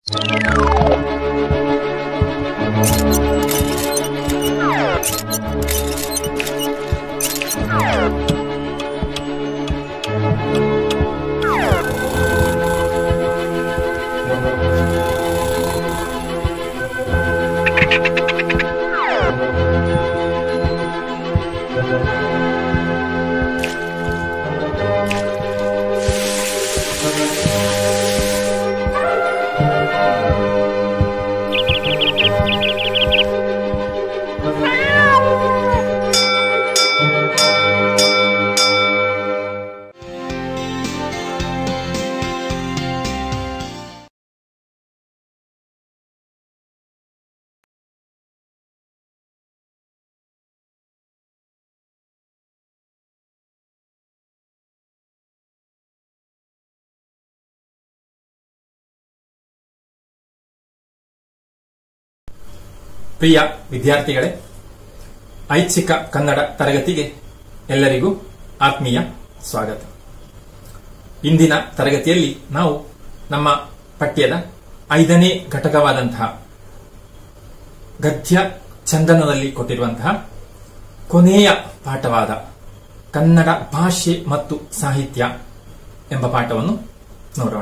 ಪ್ರಿಯ ವಿದ್ಯಾರ್ಥಿಗಳೇ ಐಚ್ಛಿಕ ಕನ್ನಡ ತರಗತಿಗೆ ಎಲ್ಲರಿಗೂ ಆತ್ಮೀಯ ಸ್ವಾಗತ ಇಂದಿನ ತರಗತಿಯಲ್ಲಿ ನಾವು ನಮ್ಮ ಪಠ್ಯದ ಐದನೇ ಘಟಕವಾದಂತಹ ಗದ್ಯ ಚಂದನದಲ್ಲಿ ಕೊಟ್ಟಿರುವಂತಹ ಕೊನೆಯ ಪಾಠವಾದ ಕನ್ನಡ ಭಾಷೆ ಮತ್ತು ಸಾಹಿತ್ಯ ಎಂಬ ಪಾಠವನ್ನು ನೋಡೋಣ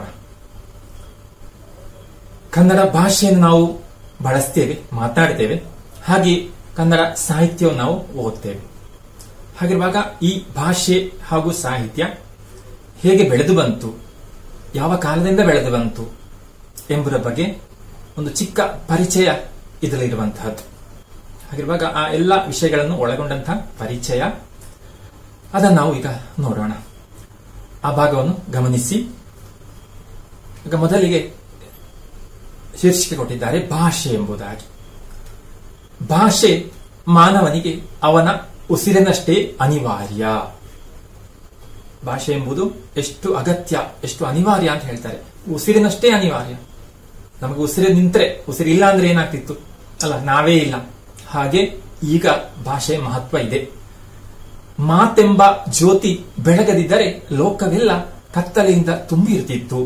ಕನ್ನಡ ಭಾಷೆಯನ್ನು ನಾವು ಬಳಸ್ತೇವೆ ಮಾತಾಡ್ತೇವೆ ಹಾಗೆ ಕನ್ನಡ ಸಾಹಿತ್ಯವನ್ನು ನಾವು ಓದ್ತೇವೆ ಹಾಗಿರುವಾಗ ಈ ಭಾಷೆ ಹಾಗೂ ಸಾಹಿತ್ಯ ಹೇಗೆ ಬೆಳೆದು ಬಂತು ಯಾವ ಕಾಲದಿಂದ ಬೆಳೆದು ಬಂತು ಎಂಬುದರ ಬಗ್ಗೆ ಒಂದು ಚಿಕ್ಕ ಪರಿಚಯ ಇದರಲ್ಲಿರುವಂತಹದ್ದು ಹಾಗಿರುವಾಗ ಆ ಎಲ್ಲ ವಿಷಯಗಳನ್ನು ಒಳಗೊಂಡಂತಹ ಪರಿಚಯ ಅದನ್ನು ನಾವು ಈಗ ನೋಡೋಣ ಆ ಭಾಗವನ್ನು ಗಮನಿಸಿ ಈಗ ಮೊದಲಿಗೆ ಶೀರ್ಷಿಕೆ ಕೊಟ್ಟಿದ್ದಾರೆ ಭಾಷೆ ಎಂಬುದಾಗಿ ಭಾಷೆ ಮಾನವನಿಗೆ ಅವನ ಉಸಿರಿನಷ್ಟೇ ಅನಿವಾರ್ಯ ಭಾಷೆ ಎಂಬುದು ಎಷ್ಟು ಅಗತ್ಯ ಎಷ್ಟು ಅನಿವಾರ್ಯ ಅಂತ ಹೇಳ್ತಾರೆ ಉಸಿರಿನಷ್ಟೇ ಅನಿವಾರ್ಯ ನಮಗೆ ಉಸಿರು ನಿಂತ್ರೆ ಉಸಿರಿಲ್ಲ ಅಂದ್ರೆ ಏನಾಗ್ತಿತ್ತು ಅಲ್ಲ ನಾವೇ ಇಲ್ಲ ಹಾಗೆ ಈಗ ಭಾಷೆ ಮಹತ್ವ ಇದೆ ಮಾತೆಂಬ ಜ್ಯೋತಿ ಬೆಳಗದಿದ್ದರೆ ಲೋಕವೆಲ್ಲ ಕತ್ತಲೆಯಿಂದ ತುಂಬಿ ಇರ್ತಿತ್ತು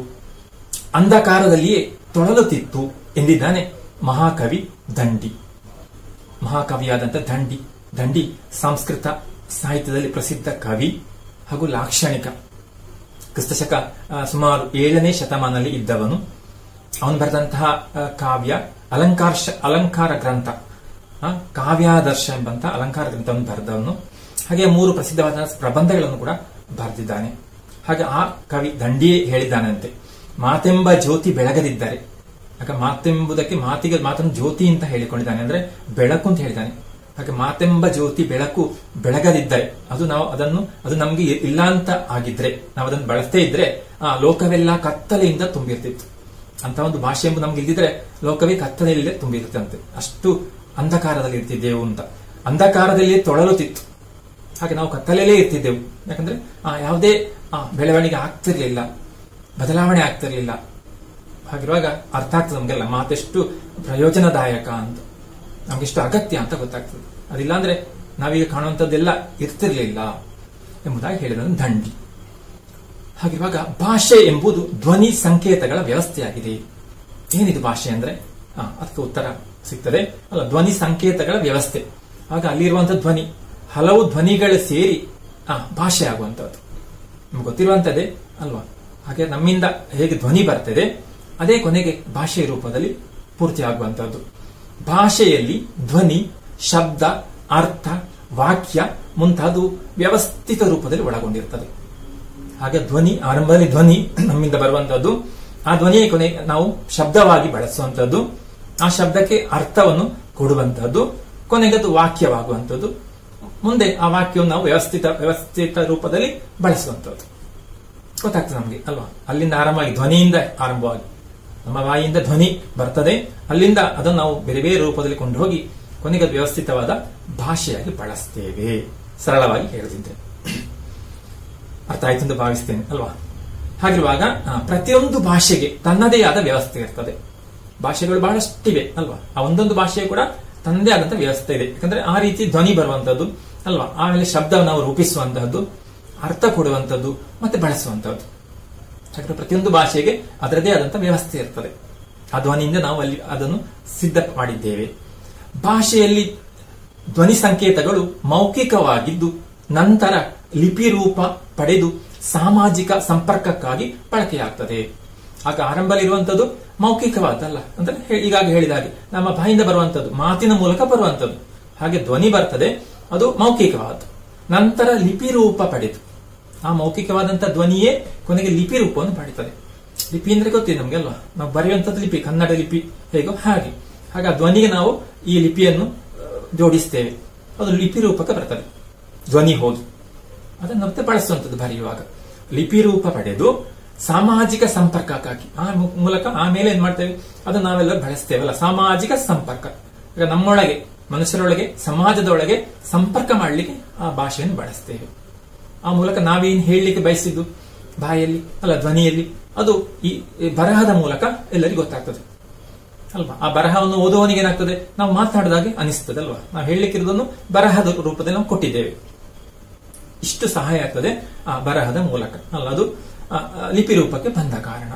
ಅಂಧಕಾರದಲ್ಲಿಯೇ ತೊಳಲುತ್ತಿತ್ತು ಎಂದಿದ್ದಾನೆ ಮಹಾಕವಿ ದಂಡಿ ಮಹಾಕವಿಯಾದಂಥ ದಂಡಿ ದಂಡಿ ಸಂಸ್ಕೃತ ಸಾಹಿತ್ಯದಲ್ಲಿ ಪ್ರಸಿದ್ಧ ಕವಿ ಹಾಗೂ ಲಾಕ್ಷಣಿಕ ಕ್ರಿಸ್ತಶಕ ಆ, ಸುಮಾರು ಏಳನೇ ಶತಮಾನದಲ್ಲಿ ಇದ್ದವನು ಅವನು ಬರೆದಂತಹ ಆ, ಕಾವ್ಯ ಅಲಂಕಾರ ಅಲಂಕಾರ ಗ್ರಂಥ ಆ, ಕಾವ್ಯಾದರ್ಶ ಎಂಬಂತ ಅಲಂಕಾರ ಗ್ರಂಥವನ್ನು ಬರೆದವನು ಹಾಗೆ ಮೂರು ಪ್ರಸಿದ್ಧವಾದ ಪ್ರಬಂಧಗಳನ್ನು ಕೂಡ ಬರೆದಿದ್ದಾನೆ ಹಾಗೆ ಆ ಕವಿ ದಂಡಿಯೇ ಹೇಳಿದ್ದಾನಂತೆ ಮಾತೆಂಬ ಜ್ಯೋತಿ ಬೆಳಗದಿದ್ದರೆ ಆಗ ಮಾತೆಂಬುದಕ್ಕೆ ಮಾತಿಗೆ ಮಾತನ್ನು ಜ್ಯೋತಿ ಅಂತ ಹೇಳಿಕೊಂಡಿದ್ದಾನೆ ಅಂದ್ರೆ ಬೆಳಕು ಅಂತ ಹೇಳಿದ್ದಾನೆ ಹಾಗೆ ಮಾತೆಂಬ ಜ್ಯೋತಿ ಬೆಳಕು ಬೆಳಗದಿದ್ದರೆ ಅದು ನಾವು ಅದನ್ನು ಅದು ನಮಗೆ ಇಲ್ಲ ಅಂತ ಆಗಿದ್ರೆ ನಾವು ಅದನ್ನು ಬಳಸದೇ ಇದ್ರೆ ಆ ಲೋಕವೆಲ್ಲ ಕತ್ತಲೆಯಿಂದ ತುಂಬಿರ್ತಿತ್ತು ಅಂತ ಒಂದು ಭಾಷೆ ಎಂಬುದು ನಮ್ಗೆ ಇಲ್ದಿದ್ರೆ ಲೋಕವೇ ಕತ್ತಲೆಯಲ್ಲೇ ತುಂಬಿರುತ್ತಂತೆ ಅಷ್ಟು ಅಂಧಕಾರದಲ್ಲಿ ಇರ್ತಿದ್ದೆವು ಅಂತ ಅಂಧಕಾರದಲ್ಲಿ ತೊಳಲುತ್ತಿತ್ತು ಹಾಗೆ ನಾವು ಕತ್ತಲೆಯಲ್ಲೇ ಇರ್ತಿದ್ದೆವು ಯಾಕಂದ್ರೆ ಆ, ಯಾವುದೇ ಆ, ಬೆಳವಣಿಗೆ ಆಗ್ತಿರ್ಲಿಲ್ಲ ಬದಲಾವಣೆ ಆಗ್ತಿರ್ಲಿಲ್ಲ ಹಾಗಿರುವಾಗ ಅರ್ಥ ಆಗ್ತದೆ ನಮಗೆಲ್ಲ ಮಾತೆಷ್ಟು ಪ್ರಯೋಜನದಾಯಕ ಅಂತ ನಮಗೆಷ್ಟು ಅಗತ್ಯ ಅಂತ ಗೊತ್ತಾಗ್ತದೆ ಅದಿಲ್ಲ ಅಂದ್ರೆ ನಾವೀಗ ಕಾಣುವಂಥದ್ದೆಲ್ಲ ಇರ್ತಿರ್ಲಿಲ್ಲ ಎಂಬುದಾಗಿ ಹೇಳಿದ ದಂಡಿ ಹಾಗಿರುವಾಗ ಭಾಷೆ ಎಂಬುದು ಧ್ವನಿ ಸಂಕೇತಗಳ ವ್ಯವಸ್ಥೆಯಾಗಿದೆ ಏನಿದು ಭಾಷೆ ಅಂದ್ರೆ ಆ, ಅದಕ್ಕೆ ಉತ್ತರ ಸಿಗ್ತದೆ ಅಲ್ಲ ಧ್ವನಿ ಸಂಕೇತಗಳ ವ್ಯವಸ್ಥೆ ಆಗ ಅಲ್ಲಿರುವಂತಹ ಧ್ವನಿ ಹಲವು ಧ್ವನಿಗಳು ಸೇರಿ ಆ ಭಾಷೆ ಆಗುವಂತಹದ್ದು ನಿಮ್ಗೆ ಗೊತ್ತಿರುವಂತದ್ದೇ ಅಲ್ವಾ ಹಾಗೆ ನಮ್ಮಿಂದ ಹೇಗೆ ಧ್ವನಿ ಬರ್ತದೆ ಅದೇ ಕೊನೆಗೆ ಭಾಷೆಯ ರೂಪದಲ್ಲಿ ಪೂರ್ತಿ ಆಗುವಂತಹದ್ದು ಭಾಷೆಯಲ್ಲಿ ಧ್ವನಿ ಶಬ್ದ ಅರ್ಥ ವಾಕ್ಯ ಮುಂತಾದವು ವ್ಯವಸ್ಥಿತ ರೂಪದಲ್ಲಿ ಒಳಗೊಂಡಿರ್ತದೆ ಹಾಗೆ ಧ್ವನಿ ಆರಂಭದಲ್ಲಿ ಧ್ವನಿ ನಮ್ಮಿಂದ ಬರುವಂತಹದ್ದು ಆ ಧ್ವನಿಯ ಕೊನೆ ನಾವು ಶಬ್ದವಾಗಿ ಬಳಸುವಂತಹದ್ದು ಆ ಶಬ್ದಕ್ಕೆ ಅರ್ಥವನ್ನು ಕೊಡುವಂತಹದ್ದು ಕೊನೆಗೆ ಅದು ವಾಕ್ಯವಾಗುವಂತಹದ್ದು ಮುಂದೆ ಆ ವಾಕ್ಯವನ್ನು ನಾವು ವ್ಯವಸ್ಥಿತ ವ್ಯವಸ್ಥಿತ ರೂಪದಲ್ಲಿ ಬಳಸುವಂತಹದ್ದು ಗೊತ್ತಾಗ್ತದೆ ನಮಗೆ ಅಲ್ವಾ ಅಲ್ಲಿಂದ ಆರಂಭವಾಗಿ ಧ್ವನಿಯಿಂದ ಆರಂಭವಾಗಿ ನಮ್ಮ ಬಾಯಿಯಿಂದ ಧ್ವನಿ ಬರ್ತದೆ ಅಲ್ಲಿಂದ ಅದನ್ನು ನಾವು ಬೇರೆ ಬೇರೆ ರೂಪದಲ್ಲಿ ಕೊಂಡು ಹೋಗಿ ಕೊನೆಗೆ ಅದು ವ್ಯವಸ್ಥಿತವಾದ ಭಾಷೆಯಾಗಿ ಬಳಸ್ತೇವೆ ಸರಳವಾಗಿ ಹೇಳ್ತಿದ್ದೆ ಅರ್ಥ ಆಯ್ತು ಎಂದು ಭಾವಿಸ್ತೇನೆ ಅಲ್ವಾ ಹಾಗಿರುವಾಗ ಆ, ಪ್ರತಿಯೊಂದು ಭಾಷೆಗೆ ತನ್ನದೇ ಆದ ವ್ಯವಸ್ಥೆ ಇರ್ತದೆ ಭಾಷೆಗಳು ಬಹಳಷ್ಟಿವೆ ಅಲ್ವಾ ಆ ಒಂದೊಂದು ಭಾಷೆಯು ಕೂಡ ತನ್ನದೇ ಆದಂತಹ ವ್ಯವಸ್ಥೆ ಇದೆ ಯಾಕಂದ್ರೆ ಆ ರೀತಿ ಧ್ವನಿ ಬರುವಂತದ್ದು ಅಲ್ವಾ ಆಮೇಲೆ ಶಬ್ದ ನಾವು ರೂಪಿಸುವಂತಹದ್ದು ಅರ್ಥ ಕೊಡುವಂತದ್ದು ಮತ್ತೆ ಬಳಸುವಂತಹದ್ದು ಹಾಗಾದ್ರೆ ಪ್ರತಿಯೊಂದು ಭಾಷೆಗೆ ಅದರದೇ ಆದಂತಹ ವ್ಯವಸ್ಥೆ ಇರ್ತದೆ ಆ ಧ್ವನಿಯಿಂದ ನಾವು ಅಲ್ಲಿ ಅದನ್ನು ಸಿದ್ಧ ಮಾಡಿದ್ದೇವೆ ಭಾಷೆಯಲ್ಲಿ ಧ್ವನಿ ಸಂಕೇತಗಳು ಮೌಖಿಕವಾಗಿದ್ದು ನಂತರ ಲಿಪಿ ರೂಪ ಪಡೆದು ಸಾಮಾಜಿಕ ಸಂಪರ್ಕಕ್ಕಾಗಿ ಬಳಕೆಯಾಗ್ತದೆ ಆಗ ಆರಂಭದಲ್ಲಿರುವಂತದ್ದು ಮೌಖಿಕವಾದಲ್ಲ ಅಂದ್ರೆ ಹೇ- ಈಗಾಗ ಹೇಳಿದ ಹಾಗೆ ನಮ್ಮ ಬಾಯಿಂದ ಬರುವಂತದ್ದು ಮಾತಿನ ಮೂಲಕ ಬರುವಂತದ್ದು ಹಾಗೆ ಧ್ವನಿ ಬರ್ತದೆ ಅದು ಮೌಖಿಕವಾದ ನಂತರ ಲಿಪಿ ರೂಪ ಪಡೆದು ಆ ಮೌಖಿಕವಾದಂತ ಧ್ವನಿಯೇ ಕೊನೆಗೆ ಲಿಪಿ ರೂಪವನ್ನು ಪಡೀತದೆ ಲಿಪಿ ಅಂದ್ರೆ ಗೊತ್ತಿದೆ ನಮ್ಗೆಲ್ವಾ ನಾವು ಬರೆಯುವಂತದ್ದು ಲಿಪಿ ಕನ್ನಡ ಲಿಪಿ ಹೇಗೋ ಹಾಗೆ ಹಾಗೆ ಆ ಧ್ವನಿಗೆ ನಾವು ಈ ಲಿಪಿಯನ್ನು ಆ, ಜೋಡಿಸ್ತೇವೆ ಅದು ಲಿಪಿ ರೂಪಕ್ಕೆ ಬರ್ತದೆ ಧ್ವನಿ ಹೋದು ಅದನ್ನು ಮತ್ತೆ ಬಳಸುವಂಥದ್ದು ಬರೆಯುವಾಗ ಲಿಪಿ ರೂಪ ಪಡೆದು ಸಾಮಾಜಿಕ ಸಂಪರ್ಕಕ್ಕಾಗಿ ಆ ಮು- ಮೂಲಕ ಆಮೇಲೆ ಏನ್ ಮಾಡ್ತೇವೆ ಅದನ್ನು ನಾವೆಲ್ಲ ಬಳಸ್ತೇವಲ್ಲ ಸಾಮಾಜಿಕ ಸಂಪರ್ಕ ಈಗ ನಮ್ಮೊಳಗೆ ಮನುಷ್ಯರೊಳಗೆ ಸಮಾಜದೊಳಗೆ ಸಂಪರ್ಕ ಮಾಡಲಿಕ್ಕೆ ಆ ಭಾಷೆಯನ್ನು ಬಳಸ್ತೇವೆ ಆ ಮೂಲಕ ನಾವೇನು ಹೇಳಲಿಕ್ಕೆ ಬಯಸಿದ್ದು ಬಾಯಲ್ಲಿ ಅಲ್ಲ ಧ್ವನಿಯಲ್ಲಿ ಅದು ಈ ಈ ಬರಹದ ಮೂಲಕ ಎಲ್ಲರಿಗೂ ಗೊತ್ತಾಗ್ತದೆ ಅಲ್ವಾ ಆ ಬರಹವನ್ನು ಓದುವವನಿಗೆ ಏನಾಗ್ತದೆ ನಾವು ಮಾತನಾಡಿದಾಗೆ ಅನಿಸ್ತದೆ ಅಲ್ವಾ ನಾವು ಹೇಳಲಿಕ್ಕಿರೋದನ್ನು ಬರಹದ ರೂಪದಲ್ಲಿ ನಾವು ಕೊಟ್ಟಿದ್ದೇವೆ ಇಷ್ಟು ಸಹಾಯ ಆಗ್ತದೆ ಆ ಬರಹದ ಮೂಲಕ ಅಲ್ಲ ಅದು ಆ, ಆ, ಲಿಪಿ ರೂಪಕ್ಕೆ ಬಂದ ಕಾರಣ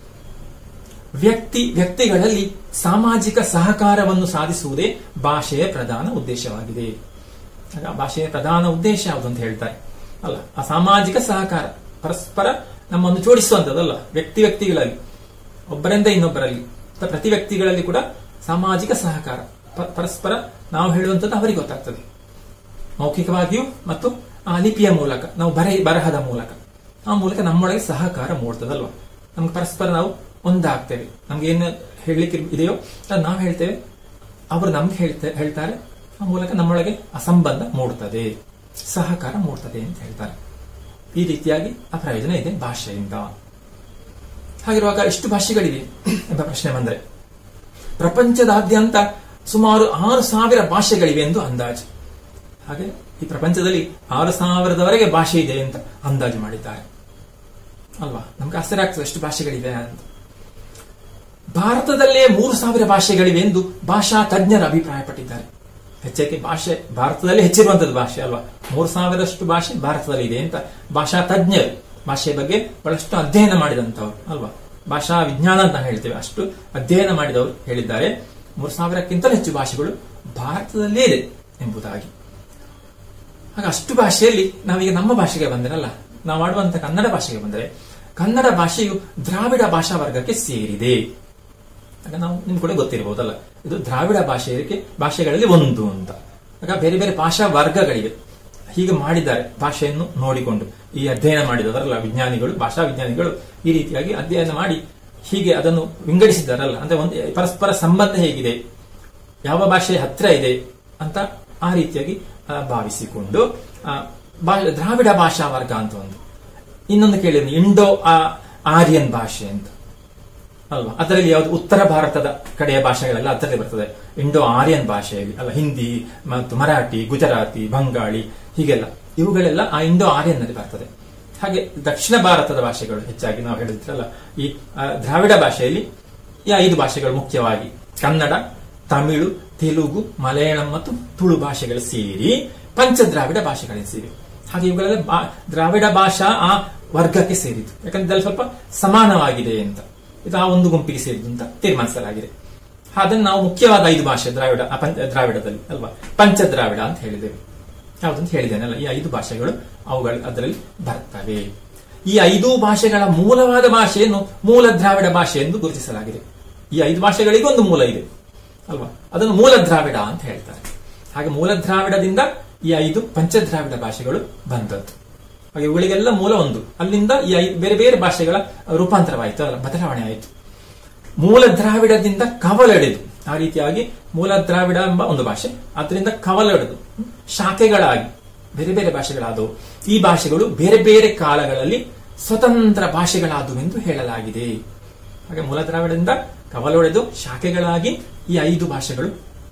ವ್ಯಕ್ತಿ ವ್ಯಕ್ತಿಗಳಲ್ಲಿ ಸಾಮಾಜಿಕ ಸಹಕಾರವನ್ನು ಸಾಧಿಸುವುದೇ ಭಾಷೆಯ ಪ್ರಧಾನ ಉದ್ದೇಶವಾಗಿದೆ ಆಗ ಆ ಭಾಷೆಯ ಪ್ರಧಾನ ಉದ್ದೇಶ ಯಾವುದು ಅಂತ ಹೇಳ್ತಾರೆ ಅಲ್ಲ ಆ ಸಾಮಾಜಿಕ ಸಹಕಾರ ಪರಸ್ಪರ ನಮ್ಮನ್ನು ಜೋಡಿಸುವಂತದ್ದಲ್ಲ ವ್ಯಕ್ತಿ ವ್ಯಕ್ತಿಗಳಲ್ಲಿ ಒಬ್ಬರಿಂದ ಇನ್ನೊಬ್ಬರಲ್ಲಿ ಅಥವಾ ಪ್ರತಿ ವ್ಯಕ್ತಿಗಳಲ್ಲಿ ಕೂಡ ಸಾಮಾಜಿಕ ಸಹಕಾರ ಪ- ಪರಸ್ಪರ ನಾವು ಹೇಳುವಂಥದ್ದು ಅವರಿಗೆ ಗೊತ್ತಾಗ್ತದೆ ಮೌಖಿಕವಾಗಿಯೂ ಮತ್ತು ಆ ಲಿಪಿಯ ಮೂಲಕ ನಾವು ಬರ ಬರಹದ ಮೂಲಕ ಆ ಮೂಲಕ ನಮ್ಮೊಳಗೆ ಸಹಕಾರ ಮೂಡ್ತದಲ್ವಾ ನಮ್ಗೆ ಪರಸ್ಪರ ನಾವು ಒಂದಾಗ್ತೇವೆ ನಮ್ಗೆ ಏನು ಹೇಳಲಿಕ್ಕೆ ಇದೆಯೋ ಅದನ್ನ ನಾವು ಹೇಳ್ತೇವೆ ಅವರು ನಮ್ಗೆ ಹೇಳ್ತಾ ಹೇಳ್ತಾರೆ ಆ ಮೂಲಕ ನಮ್ಮೊಳಗೆ ಆ ಸಂಬಂಧ ಮೂಡ್ತದೆ ಸಹಕಾರ ಮೂಡ್ತದೆ ಅಂತ ಹೇಳ್ತಾರೆ ಈ ರೀತಿಯಾಗಿ ಆ ಪ್ರಯೋಜನ ಇದೆ ಭಾಷೆಯಿಂದ ಹಾಗಿರುವಾಗ ಎಷ್ಟು ಭಾಷೆಗಳಿವೆ ಎಂಬ ಪ್ರಶ್ನೆ ಬಂದರೆ ಪ್ರಪಂಚದಾದ್ಯಂತ ಸುಮಾರು ಆರು ಸಾವಿರ ಭಾಷೆಗಳಿವೆ ಎಂದು ಅಂದಾಜು ಹಾಗೆ ಈ ಪ್ರಪಂಚದಲ್ಲಿ ಆರು ಸಾವಿರದವರೆಗೆ ಭಾಷೆ ಇದೆ ಅಂತ ಅಂದಾಜು ಮಾಡಿದ್ದಾರೆ ಅಲ್ವಾ ನಮ್ಗೆ ಆಶ್ಚರ್ಯ ಆಗ್ತದೆ ಎಷ್ಟು ಭಾಷೆಗಳಿವೆ ಅಂತ ಭಾರತದಲ್ಲೇ ಮೂರು ಸಾವಿರ ಭಾಷೆಗಳಿವೆ ಎಂದು ಭಾಷಾ ತಜ್ಞರು ಅಭಿಪ್ರಾಯಪಟ್ಟಿದ್ದಾರೆ ಹೆಚ್ಚಕ್ಕೆ ಭಾಷೆ ಭಾರತದಲ್ಲಿ ಹೆಚ್ಚಿರುವಂತದ್ದು ಭಾಷೆ ಅಲ್ವಾ ಮೂರು ಸಾವಿರಷ್ಟು ಭಾಷೆ ಭಾರತದಲ್ಲಿ ಇದೆ ಅಂತ ಭಾಷಾ ತಜ್ಞರು ಭಾಷೆಯ ಬಗ್ಗೆ ಬಹಳಷ್ಟು ಅಧ್ಯಯನ ಮಾಡಿದಂತವ್ರು ಅಲ್ವಾ ಭಾಷಾ ವಿಜ್ಞಾನ ಅಂತ ಹೇಳ್ತೇವೆ ಅಷ್ಟು ಅಧ್ಯಯನ ಮಾಡಿದವರು ಹೇಳಿದ್ದಾರೆ ಮೂರು ಸಾವಿರಕ್ಕಿಂತಲೂ ಹೆಚ್ಚು ಭಾಷೆಗಳು ಭಾರತದಲ್ಲೇ ಇದೆ ಎಂಬುದಾಗಿ ಆಗ ಅಷ್ಟು ಭಾಷೆಯಲ್ಲಿ ನಾವೀಗ ನಮ್ಮ ಭಾಷೆಗೆ ಬಂದಿರಲ್ಲ ನಾವು ಆಡುವಂತ ಕನ್ನಡ ಭಾಷೆಗೆ ಬಂದರೆ ಕನ್ನಡ ಭಾಷೆಯು ದ್ರಾವಿಡ ಭಾಷಾ ವರ್ಗಕ್ಕೆ ಸೇರಿದೆ ಆಗ ನಾವು ನಿಮ್ಗೆ ಕೂಡ ಗೊತ್ತಿರಬಹುದಲ್ಲ ಇದು ದ್ರಾವಿಡ ಭಾಷೆಗೆ ಭಾಷೆಗಳಲ್ಲಿ ಒಂದು ಅಂತ ಆಗ ಬೇರೆ ಬೇರೆ ಭಾಷಾ ವರ್ಗಗಳಿವೆ ಹೀಗೆ ಮಾಡಿದ್ದಾರೆ ಭಾಷೆಯನ್ನು ನೋಡಿಕೊಂಡು ಈ ಅಧ್ಯಯನ ಮಾಡಿದವರಲ್ಲ ವಿಜ್ಞಾನಿಗಳು ಭಾಷಾ ವಿಜ್ಞಾನಿಗಳು ಈ ರೀತಿಯಾಗಿ ಅಧ್ಯಯನ ಮಾಡಿ ಹೀಗೆ ಅದನ್ನು ವಿಂಗಡಿಸಿದ್ದಾರಲ್ಲ ಅಂದ್ರೆ ಒಂದು ಪರಸ್ಪರ ಸಂಬಂಧ ಹೇಗಿದೆ ಯಾವ ಭಾಷೆ ಹತ್ರ ಇದೆ ಅಂತ ಆ ರೀತಿಯಾಗಿ ಆ, ಭಾವಿಸಿಕೊಂಡು ಆ, ಭಾ- ದ್ರಾವಿಡ ಭಾಷಾ ವರ್ಗ ಅಂತ ಒಂದು ಇನ್ನೊಂದು ಕೇಳಿದ್ರು ಇಂಡೋ ಆ- ಆರ್ಯನ್ ಭಾಷೆ ಅಂತ ಅಲ್ವಾ ಅದರಲ್ಲಿ ಯಾವುದು ಉತ್ತರ ಭಾರತದ ಕಡೆಯ ಭಾಷೆಗಳೆಲ್ಲ ಅದರಲ್ಲಿ ಬರ್ತದೆ ಇಂಡೋ ಆರ್ಯನ್ ಭಾಷೆಯಲ್ಲಿ ಅಲ್ಲ ಹಿಂದಿ ಮತ್ತು ಮರಾಠಿ ಗುಜರಾತಿ ಬಂಗಾಳಿ ಹೀಗೆಲ್ಲ ಇವುಗಳೆಲ್ಲ ಆ ಇಂಡೋ ಆರ್ಯನ್ ನಲ್ಲಿ ಬರ್ತದೆ ಹಾಗೆ ದಕ್ಷಿಣ ಭಾರತದ ಭಾಷೆಗಳು ಹೆಚ್ಚಾಗಿ ನಾವು ಹೇಳಿದ್ರಲ್ಲ ಈ ಆ, ದ್ರಾವಿಡ ಭಾಷೆಯಲ್ಲಿ ಈ ಐದು ಭಾಷೆಗಳು ಮುಖ್ಯವಾಗಿ ಕನ್ನಡ ತಮಿಳು ತೆಲುಗು ಮಲಯಾಳಂ ಮತ್ತು ತುಳು ಭಾಷೆಗಳು ಸೇರಿ ಪಂಚದ್ರಾವಿಡ ಭಾಷೆಗಳಿಗೆ ಸೇರಿ ಹಾಗೆ ಇವುಗಳೆಲ್ಲ ಬಾ- ದ್ರಾವಿಡ ಭಾಷಾ ಆ ವರ್ಗಕ್ಕೆ ಸೇರಿತು ಯಾಕಂದ್ರೆ ಇದರಲ್ಲಿ ಸ್ವಲ್ಪ ಸಮಾನವಾಗಿದೆ ಅಂತ ಇದು ಆ ಒಂದು ಗುಂಪಿಗೆ ಸೇರಿದ್ದು ಅಂತ ತೀರ್ಮಾನಿಸಲಾಗಿದೆ ಅದನ್ನು ನಾವು ಮುಖ್ಯವಾದ ಐದು ಭಾಷೆ ದ್ರಾವಿಡ ಆ ಪಂಚ ದ್ರಾವಿಡದಲ್ಲಿ ಅಲ್ವಾ ಪಂಚದ್ರಾವಿಡ ಅಂತ ಹೇಳಿದ್ದೇವೆ ಯಾವುದಂತ ಹೇಳಿದ್ದೇನಲ್ಲ ಈ ಐದು ಭಾಷೆಗಳು ಅವುಗಳು ಅದರಲ್ಲಿ ಬರ್ತವೆ ಈ ಐದು ಭಾಷೆಗಳ ಮೂಲವಾದ ಭಾಷೆಯನ್ನು ಮೂಲ ದ್ರಾವಿಡ ಭಾಷೆ ಎಂದು ಗುರುತಿಸಲಾಗಿದೆ ಈ ಐದು ಭಾಷೆಗಳಿಗೂ ಒಂದು ಮೂಲ ಇದೆ ಅಲ್ವಾ ಅದನ್ನು ಮೂಲ ದ್ರಾವಿಡ ಅಂತ ಹೇಳ್ತಾರೆ ಹಾಗೆ ಮೂಲ ದ್ರಾವಿಡದಿಂದ ಈ ಐದು ಪಂಚದ್ರಾವಿಡ ಭಾಷೆಗಳು ಬಂದದ್ದು ಹಾಗೆ ಇವುಗಳಿಗೆಲ್ಲ ಮೂಲ ಒಂದು ಅಲ್ಲಿಂದ ಈ ಐದು ಬೇರೆ ಬೇರೆ ಭಾಷೆಗಳ ರೂಪಾಂತರವಾಯಿತು ಅಲ್ಲ ಬದಲಾವಣೆ ಆಯಿತು ಮೂಲ ದ್ರಾವಿಡದಿಂದ ಕವಲೆಳೆದು ಆ ರೀತಿಯಾಗಿ ಮೂಲ ದ್ರಾವಿಡ ಎಂಬ ಒಂದು ಭಾಷೆ ಅದರಿಂದ ಕವಲೆಳೆದು ಹ್ಮ್, ಶಾಖೆಗಳಾಗಿ ಬೇರೆ ಬೇರೆ ಭಾಷೆಗಳಾದವು ಈ ಭಾಷೆಗಳು ಬೇರೆ ಬೇರೆ ಕಾಲಗಳಲ್ಲಿ ಸ್ವತಂತ್ರ ಭಾಷೆಗಳಾದವು ಹೇಳಲಾಗಿದೆ ಹಾಗೆ ಮೂಲ ದ್ರಾವಿಡದಿಂದ ಕವಲೊಡೆದು ಶಾಖೆಗಳಾಗಿ ಈ ಐದು ಭಾಷೆಗಳು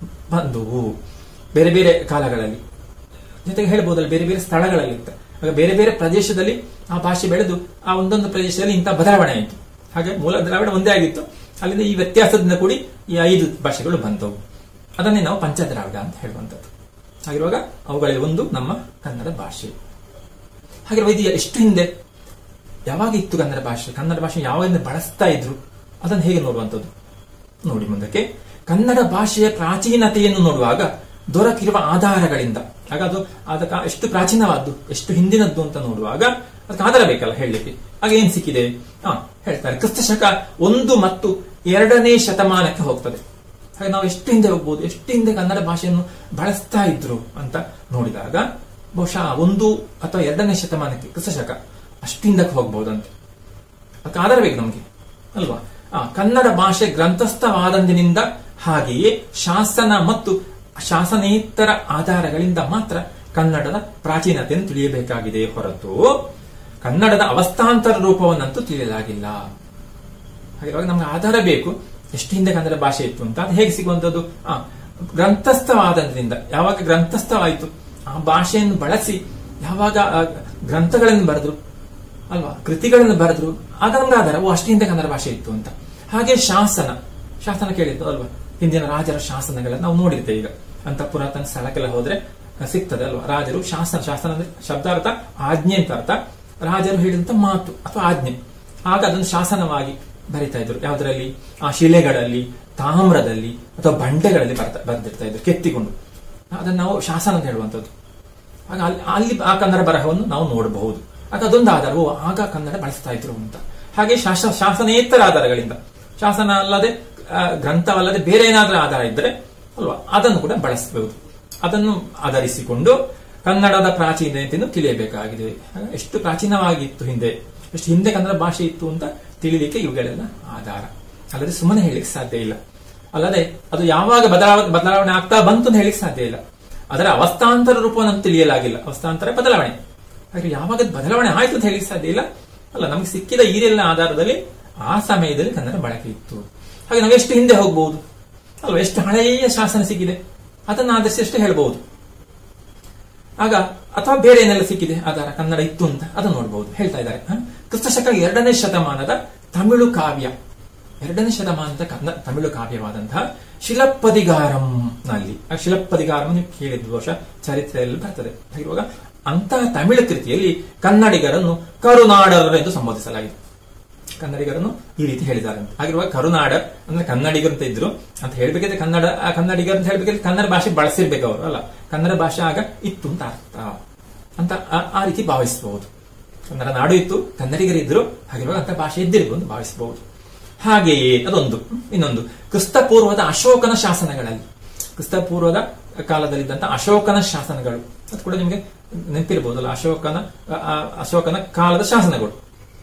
ಬಂದುವು ಬೇರೆ ಬೇರೆ ಕಾಲಗಳಲ್ಲಿ ಜೊತೆಗೆ ಹೇಳ್ಬೋದಲ್ಲ ಬೇರೆ ಬೇರೆ ಸ್ಥಳಗಳಲ್ಲಿ ಅಂತ ಆಗ ಬೇರೆ ಬೇರೆ ಪ್ರದೇಶದಲ್ಲಿ ಆ ಭಾಷೆ ಬೆಳೆದು ಆ ಒಂದೊಂದು ಪ್ರದೇಶದಲ್ಲಿ ಇಂಥ ಬದಲಾವಣೆ ಆಯಿತು ಹಾಗೆ ಮೂಲ ದ್ರಾವಿಡ ಒಂದೇ ಆಗಿತ್ತು ಅಲ್ಲಿಂದ ಈ ವ್ಯತ್ಯಾಸದಿಂದ ಕೂಡಿ ಈ ಐದು ಭಾಷೆಗಳು ಬಂದವು ಅದನ್ನೇ ನಾವು ಪಂಚದ್ರಾವಿಡ ಅಂತ ಹೇಳುವಂಥದ್ದು ಹಾಗಿರುವಾಗ ಅವುಗಳಲ್ಲಿ ಒಂದು ನಮ್ಮ ಕನ್ನಡ ಭಾಷೆ ಹಾಗಿರುವ ಇದು ಎಷ್ಟು ಹಿಂದೆ ಯಾವಾಗ ಇತ್ತು ಕನ್ನಡ ಭಾಷೆ ಕನ್ನಡ ಭಾಷೆ ಯಾವಾಗಿಂದ ಬಳಸ್ತಾ ಇದ್ರು ಅದನ್ನು ಹೇಗೆ ನೋಡುವಂಥದ್ದು ನೋಡಿ ಮುಂದಕ್ಕೆ ಕನ್ನಡ ಭಾಷೆಯ ಪ್ರಾಚೀನತೆಯನ್ನು ನೋಡುವಾಗ ದೊರಕಿರುವ ಆಧಾರಗಳಿಂದ ಆಗ ಅದು ಅದಕ್ಕೆ ಎಷ್ಟು ಪ್ರಾಚೀನವಾದ್ದು ಎಷ್ಟು ಹಿಂದಿನದ್ದು ಅಂತ ನೋಡುವಾಗ ಅದಕ್ಕೆ ಆಧಾರ ಬೇಕಲ್ಲ ಹೇಳಲಿಕ್ಕೆ ಆಗ ಏನ್ ಸಿಕ್ಕಿದೆ ಹಾ ಹೇಳ್ತಾರೆ ಕ್ರಿಸ್ತ ಶಕ ಒಂದು ಮತ್ತು ಎರಡನೇ ಶತಮಾನಕ್ಕೆ ಹೋಗ್ತದೆ ಹಾಗೆ ನಾವು ಎಷ್ಟು ಹಿಂದೆ ಹೋಗ್ಬೋದು ಎಷ್ಟು ಹಿಂದೆ ಕನ್ನಡ ಭಾಷೆಯನ್ನು ಬಳಸ್ತಾ ಇದ್ರು ಅಂತ ನೋಡಿದಾಗ ಬಹುಶಃ ಒಂದು ಅಥವಾ ಎರಡನೇ ಶತಮಾನಕ್ಕೆ ಕ್ರಿಸ್ತ ಶಕ ಅಷ್ಟು ಹಿಂದಕ್ಕೆ ಹೋಗ್ಬಹುದಂತೆ ಅದಕ್ಕೆ ಆಧಾರ ಬೇಕು ನಮಗೆ ಅಲ್ವಾ ಆ ಕನ್ನಡ ಭಾಷೆ ಗ್ರಂಥಸ್ಥವಾದಂದಿನಿಂದ ಹಾಗೆಯೇ ಶಾಸನ ಮತ್ತು ಶಾಸನೇತರ ಆಧಾರಗಳಿಂದ ಮಾತ್ರ ಕನ್ನಡದ ಪ್ರಾಚೀನತೆಯನ್ನು ತಿಳಿಯಬೇಕಾಗಿದೆ ಹೊರತು ಕನ್ನಡದ ಅವಸ್ಥಾಂತರ ರೂಪವನ್ನಂತೂ ತಿಳಿಯಲಾಗಿಲ್ಲ ಹಾಗಿರುವಾಗ ನಮ್ಗೆ ಆಧಾರ ಬೇಕು ಎಷ್ಟು ಹಿಂದೆ ಕನ್ನಡ ಭಾಷೆ ಇತ್ತು ಅಂತ ಅದು ಹೇಗೆ ಸಿಗುವಂತದ್ದು ಆ ಗ್ರಂಥಸ್ಥವಾದ್ರಿಂದ ಯಾವಾಗ ಗ್ರಂಥಸ್ಥವಾಯಿತು ಆ ಭಾಷೆಯನ್ನು ಬಳಸಿ ಯಾವಾಗ ಆ ಗ್ರಂಥಗಳನ್ನು ಬರೆದ್ರು ಅಲ್ವಾ ಕೃತಿಗಳನ್ನು ಬರೆದ್ರು ಆಗ ನಮ್ಗೆ ಆಧಾರ ಓ ಅಷ್ಟು ಹಿಂದೆ ಕನ್ನಡ ಭಾಷೆ ಇತ್ತು ಅಂತ ಹಾಗೆ ಶಾಸನ ಶಾಸನ ಕೇಳಿದ್ದು ಅಲ್ವಾ ಹಿಂದಿನ ರಾಜರ ಶಾಸನಗಳನ್ನ ನಾವು ನೋಡಿರ್ತೇವೆ ಈಗ ಅಂತ ಪುರಾತನ ಸ್ಥಳಕ್ಕೆಲ್ಲ ಹೋದ್ರೆ ಸಿಗ್ತದೆ ಅಲ್ವಾ ರಾಜರು ಶಾಸನ ಶಾಸನ ಅಂದ್ರೆ ಶಬ್ದಾರ್ಥ ಆಜ್ಞೆ ಅಂತ ಅರ್ಥ ರಾಜರು ಹೇಳಿದಂತ ಮಾತು ಅಥವಾ ಆಜ್ಞೆ ಆಗ ಅದನ್ನು ಶಾಸನವಾಗಿ ಬರಿತಾ ಇದ್ರು ಯಾವ್ದ್ರಲ್ಲಿ ಆ ಶಿಲೆಗಳಲ್ಲಿ ತಾಮ್ರದಲ್ಲಿ ಅಥವಾ ಬಂಡೆಗಳಲ್ಲಿ ಬರ್ತಾ ಬರ್ದಿರ್ತಾ ಇದ್ರು ಕೆತ್ತಿಕೊಂಡು ಅದನ್ನು ನಾವು ಶಾಸನ ಅಂತ ಹೇಳುವಂಥದ್ದು ಆಗ ಅಲ್ಲಿ ಅಲ್ಲಿ ಆ ಕನ್ನಡ ಬರಹವನ್ನು ನಾವು ನೋಡಬಹುದು ಆಗ ಅದೊಂದು ಆಧಾರ ಓ ಆಗ ಕನ್ನಡ ಬಳಸ್ತಾ ಇದ್ರು ಅಂತ ಹಾಗೆ ಶಾಸ ಶಾಸನೇತರ ಆಧಾರಗಳಿಂದ ಶಾಸನ ಅಲ್ಲದೆ ಆ, ಗ್ರಂಥವಲ್ಲದೆ ಬೇರೆ ಏನಾದ್ರೂ ಆಧಾರ ಇದ್ರೆ ಅಲ್ವಾ ಅದನ್ನು ಕೂಡ ಬಳಸಬಹುದು ಅದನ್ನು ಆಧರಿಸಿಕೊಂಡು ಕನ್ನಡದ ಪ್ರಾಚೀನತೆಯನ್ನು ತಿಳಿಯಬೇಕಾಗಿದೆ ಆಗ ಎಷ್ಟು ಪ್ರಾಚೀನವಾಗಿತ್ತು ಹಿಂದೆ ಎಷ್ಟು ಹಿಂದೆ ಕನ್ನಡ ಭಾಷೆ ಇತ್ತು ಅಂತ ತಿಳಿಲಿಕ್ಕೆ ಇವುಗಳೆಲ್ಲ ಆಧಾರ ಅಲ್ಲದೆ ಸುಮ್ಮನೆ ಹೇಳಿಕ್ಕೆ ಸಾಧ್ಯ ಇಲ್ಲ ಅಲ್ಲದೆ ಅದು ಯಾವಾಗ ಬದಲಾವ ಬದಲಾವಣೆ ಆಗ್ತಾ ಬಂತು ಅಂತ ಹೇಳಿಕ್ಕೆ ಸಾಧ್ಯ ಇಲ್ಲ ಅದರ ಅವಸ್ಥಾಂತರ ರೂಪವನ್ನು ತಿಳಿಯಲಾಗಿಲ್ಲ ಅವಸ್ಥಾಂತರ ಬದಲಾವಣೆ ಹಾಗೆ ಯಾವಾಗ ಅದು ಬದಲಾವಣೆ ಆಯ್ತು ಅಂತ ಹೇಳಿಕ್ಕೆ ಸಾಧ್ಯ ಇಲ್ಲ ಅಲ್ಲ ನಮಗೆ ಸಿಕ್ಕಿದ ಈರೆಲ್ಲ ಆಧಾರದಲ್ಲಿ ಆ ಸಮಯದಲ್ಲಿ ಕನ್ನಡ ಬಳಕೆ ಇತ್ತು ಹಾಗೆ ನಾವು ಎಷ್ಟು ಹಿಂದೆ ಹೋಗಬಹುದು ಅಲ್ವಾ ಎಷ್ಟು ಹಳೆಯ ಶಾಸನ ಸಿಕ್ಕಿದೆ ಅದನ್ನು ಆಧರಿಸಿ ಎಷ್ಟು ಹೇಳ್ಬಹುದು ಆಗ ಅಥವಾ ಬೇರೆ ಏನೆಲ್ಲ ಸಿಕ್ಕಿದೆ ಆಧಾರ ಕನ್ನಡ ಇತ್ತು ಅಂತ ಅದನ್ನು ನೋಡಬಹುದು ಹೇಳ್ತಾ ಇದ್ದಾರೆ ಹ? ಕ್ರಿಸ್ತಶಕ ಎರಡನೇ ಶತಮಾನದ ತಮಿಳು ಕಾವ್ಯ ಎರಡನೇ ಶತಮಾನದ ಕನ್ನಡ ತಮಿಳು ಕಾವ್ಯವಾದಂತಹ ಶಿಲಪ್ಪದಿಗಾರಂ ನಲ್ಲಿ ಆ ಶಿಲಪ್ಪದಿಗಾರಂ ನೀವು ಕೇಳಿದ್ದು ಬಹುಶಃ ಚರಿತ್ರೆಯಲ್ಲಿ ಬರ್ತದೆ ಹಾಗಿರುವಾಗ ಅಂತಹ ತಮಿಳು ಕೃತಿಯಲ್ಲಿ ಕನ್ನಡಿಗರನ್ನು ಕರುನಾಡರು ಎಂದು ಸಂಬೋಧಿಸಲಾಗಿದೆ ಕನ್ನಡಿಗರನ್ನು ಈ ರೀತಿ ಹೇಳಿದ್ದಾರೆ ಅಂತ ಹಾಗಿರುವಾಗ ಕರುನಾಡ ಅಂದ್ರೆ ಕನ್ನಡಿಗರು ಅಂತ ಇದ್ರು ಅಂತ ಹೇಳ್ಬೇಕಿದ್ರೆ ಕನ್ನಡ ಆ ಕನ್ನಡಿಗರು ಅಂತ ಹೇಳ್ಬೇಕಿದ್ರೆ ಕನ್ನಡ ಭಾಷೆ ಬಳಸಿರ್ಬೇಕು ಅವರು ಅಲ್ಲ ಕನ್ನಡ ಭಾಷೆ ಆಗ ಇತ್ತು ಅಂತ ಅರ್ಥ ಅಂತ ಆ- ಆ ರೀತಿ ಭಾವಿಸಬಹುದು ಕನ್ನಡ ನಾಡು ಇತ್ತು ಕನ್ನಡಿಗರಿದ್ರು ಹಾಗಿರುವಾಗ ಅಂತ ಭಾಷೆ ಇದ್ದಿರ್ಬೋದು ಅಂತ ಭಾವಿಸಬಹುದು ಹಾಗೆಯೇ ಅದೊಂದು ಇನ್ನೊಂದು ಕ್ರಿಸ್ತ ಪೂರ್ವದ ಅಶೋಕನ ಶಾಸನಗಳಲ್ಲಿ ಕ್ರಿಸ್ತ ಪೂರ್ವದ ಕಾಲದಲ್ಲಿದ್ದಂತ ಅಶೋಕನ ಶಾಸನಗಳು ಅದು ಕೂಡ ನಿಮಗೆ ನೆನಪಿರಬಹುದಲ್ಲ ಅಶೋಕನ ಆ- ಆ- ಅಶೋಕನ ಕಾಲದ ಶಾಸನಗಳು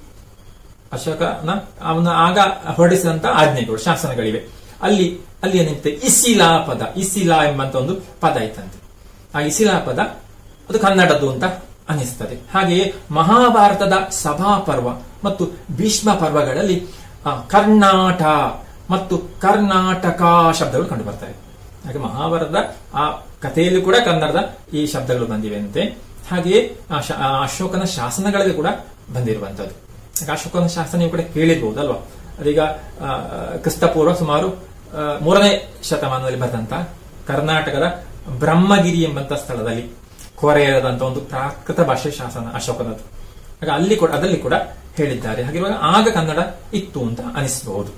ಅಶೋಕನ ಅವನ ಆಗ ಹೊರಡಿಸಿದಂತ ಆಜ್ಞೆಗಳು ಶಾಸನಗಳಿವೆ ಅಲ್ಲಿ ಅಲ್ಲಿ ಏನಿರುತ್ತೆ ಇಸಿಲಾ ಪದ ಇಸಿಲಾ ಎಂಬಂತ ಒಂದು ಪದ ಇತ್ತಂತೆ ಆ ಇಸಿಲಾ ಪದ ಅದು ಕನ್ನಡದ್ದು ಅಂತ ಅನಿಸ್ತದೆ ಹಾಗೆಯೇ ಮಹಾಭಾರತದ ಸಭಾ ಪರ್ವ ಮತ್ತು ಭೀಷ್ಮ ಪರ್ವಗಳಲ್ಲಿ ಆ, ಕರ್ನಾಟ ಮತ್ತು ಕರ್ನಾಟಕ ಶಬ್ದಗಳು ಕಂಡು ಬರ್ತವೆ ಹಾಗೆ ಮಹಾಭಾರತದ ಆ ಕಥೆಯಲ್ಲಿ ಕೂಡ ಕನ್ನಡದ ಈ ಶಬ್ದಗಳು ಬಂದಿವೆ ಅಂತೆ ಹಾಗೆಯೇ ಆ ಶ- ಆ ಅಶೋಕನ ಶಾಸನಗಳಲ್ಲಿ ಕೂಡ ಬಂದಿರುವಂತದ್ದು ಹಾಗೆ ಅಶೋಕನ ಶಾಸನ ನೀವು ಕೂಡ ಕೇಳಿರ್ಬೋದು ಅಲ್ವಾ ಅದೀಗ ಆ, ಕ್ರಿಸ್ತಪೂರ್ವ ಸುಮಾರು ಆ, ಮೂರನೇ ಶತಮಾನದಲ್ಲಿ ಬರೆದಂತ ಕರ್ನಾಟಕದ ಬ್ರಹ್ಮಗಿರಿ ಎಂಬಂತ ಸ್ಥಳದಲ್ಲಿ ಕೊರೆಯದಂತ ಒಂದು ಪ್ರಾಕೃತ ಭಾಷೆ ಶಾಸನ ಅಶೋಕನದ್ದು ಹಾಗೆ ಅಲ್ಲಿ ಕೂಡ ಅದರಲ್ಲಿ ಕೂಡ ಹೇಳಿದ್ದಾರೆ ಹಾಗಿರುವಾಗ ಆಗ ಕನ್ನಡ ಇತ್ತು ಅಂತ ಅನಿಸಬಹುದು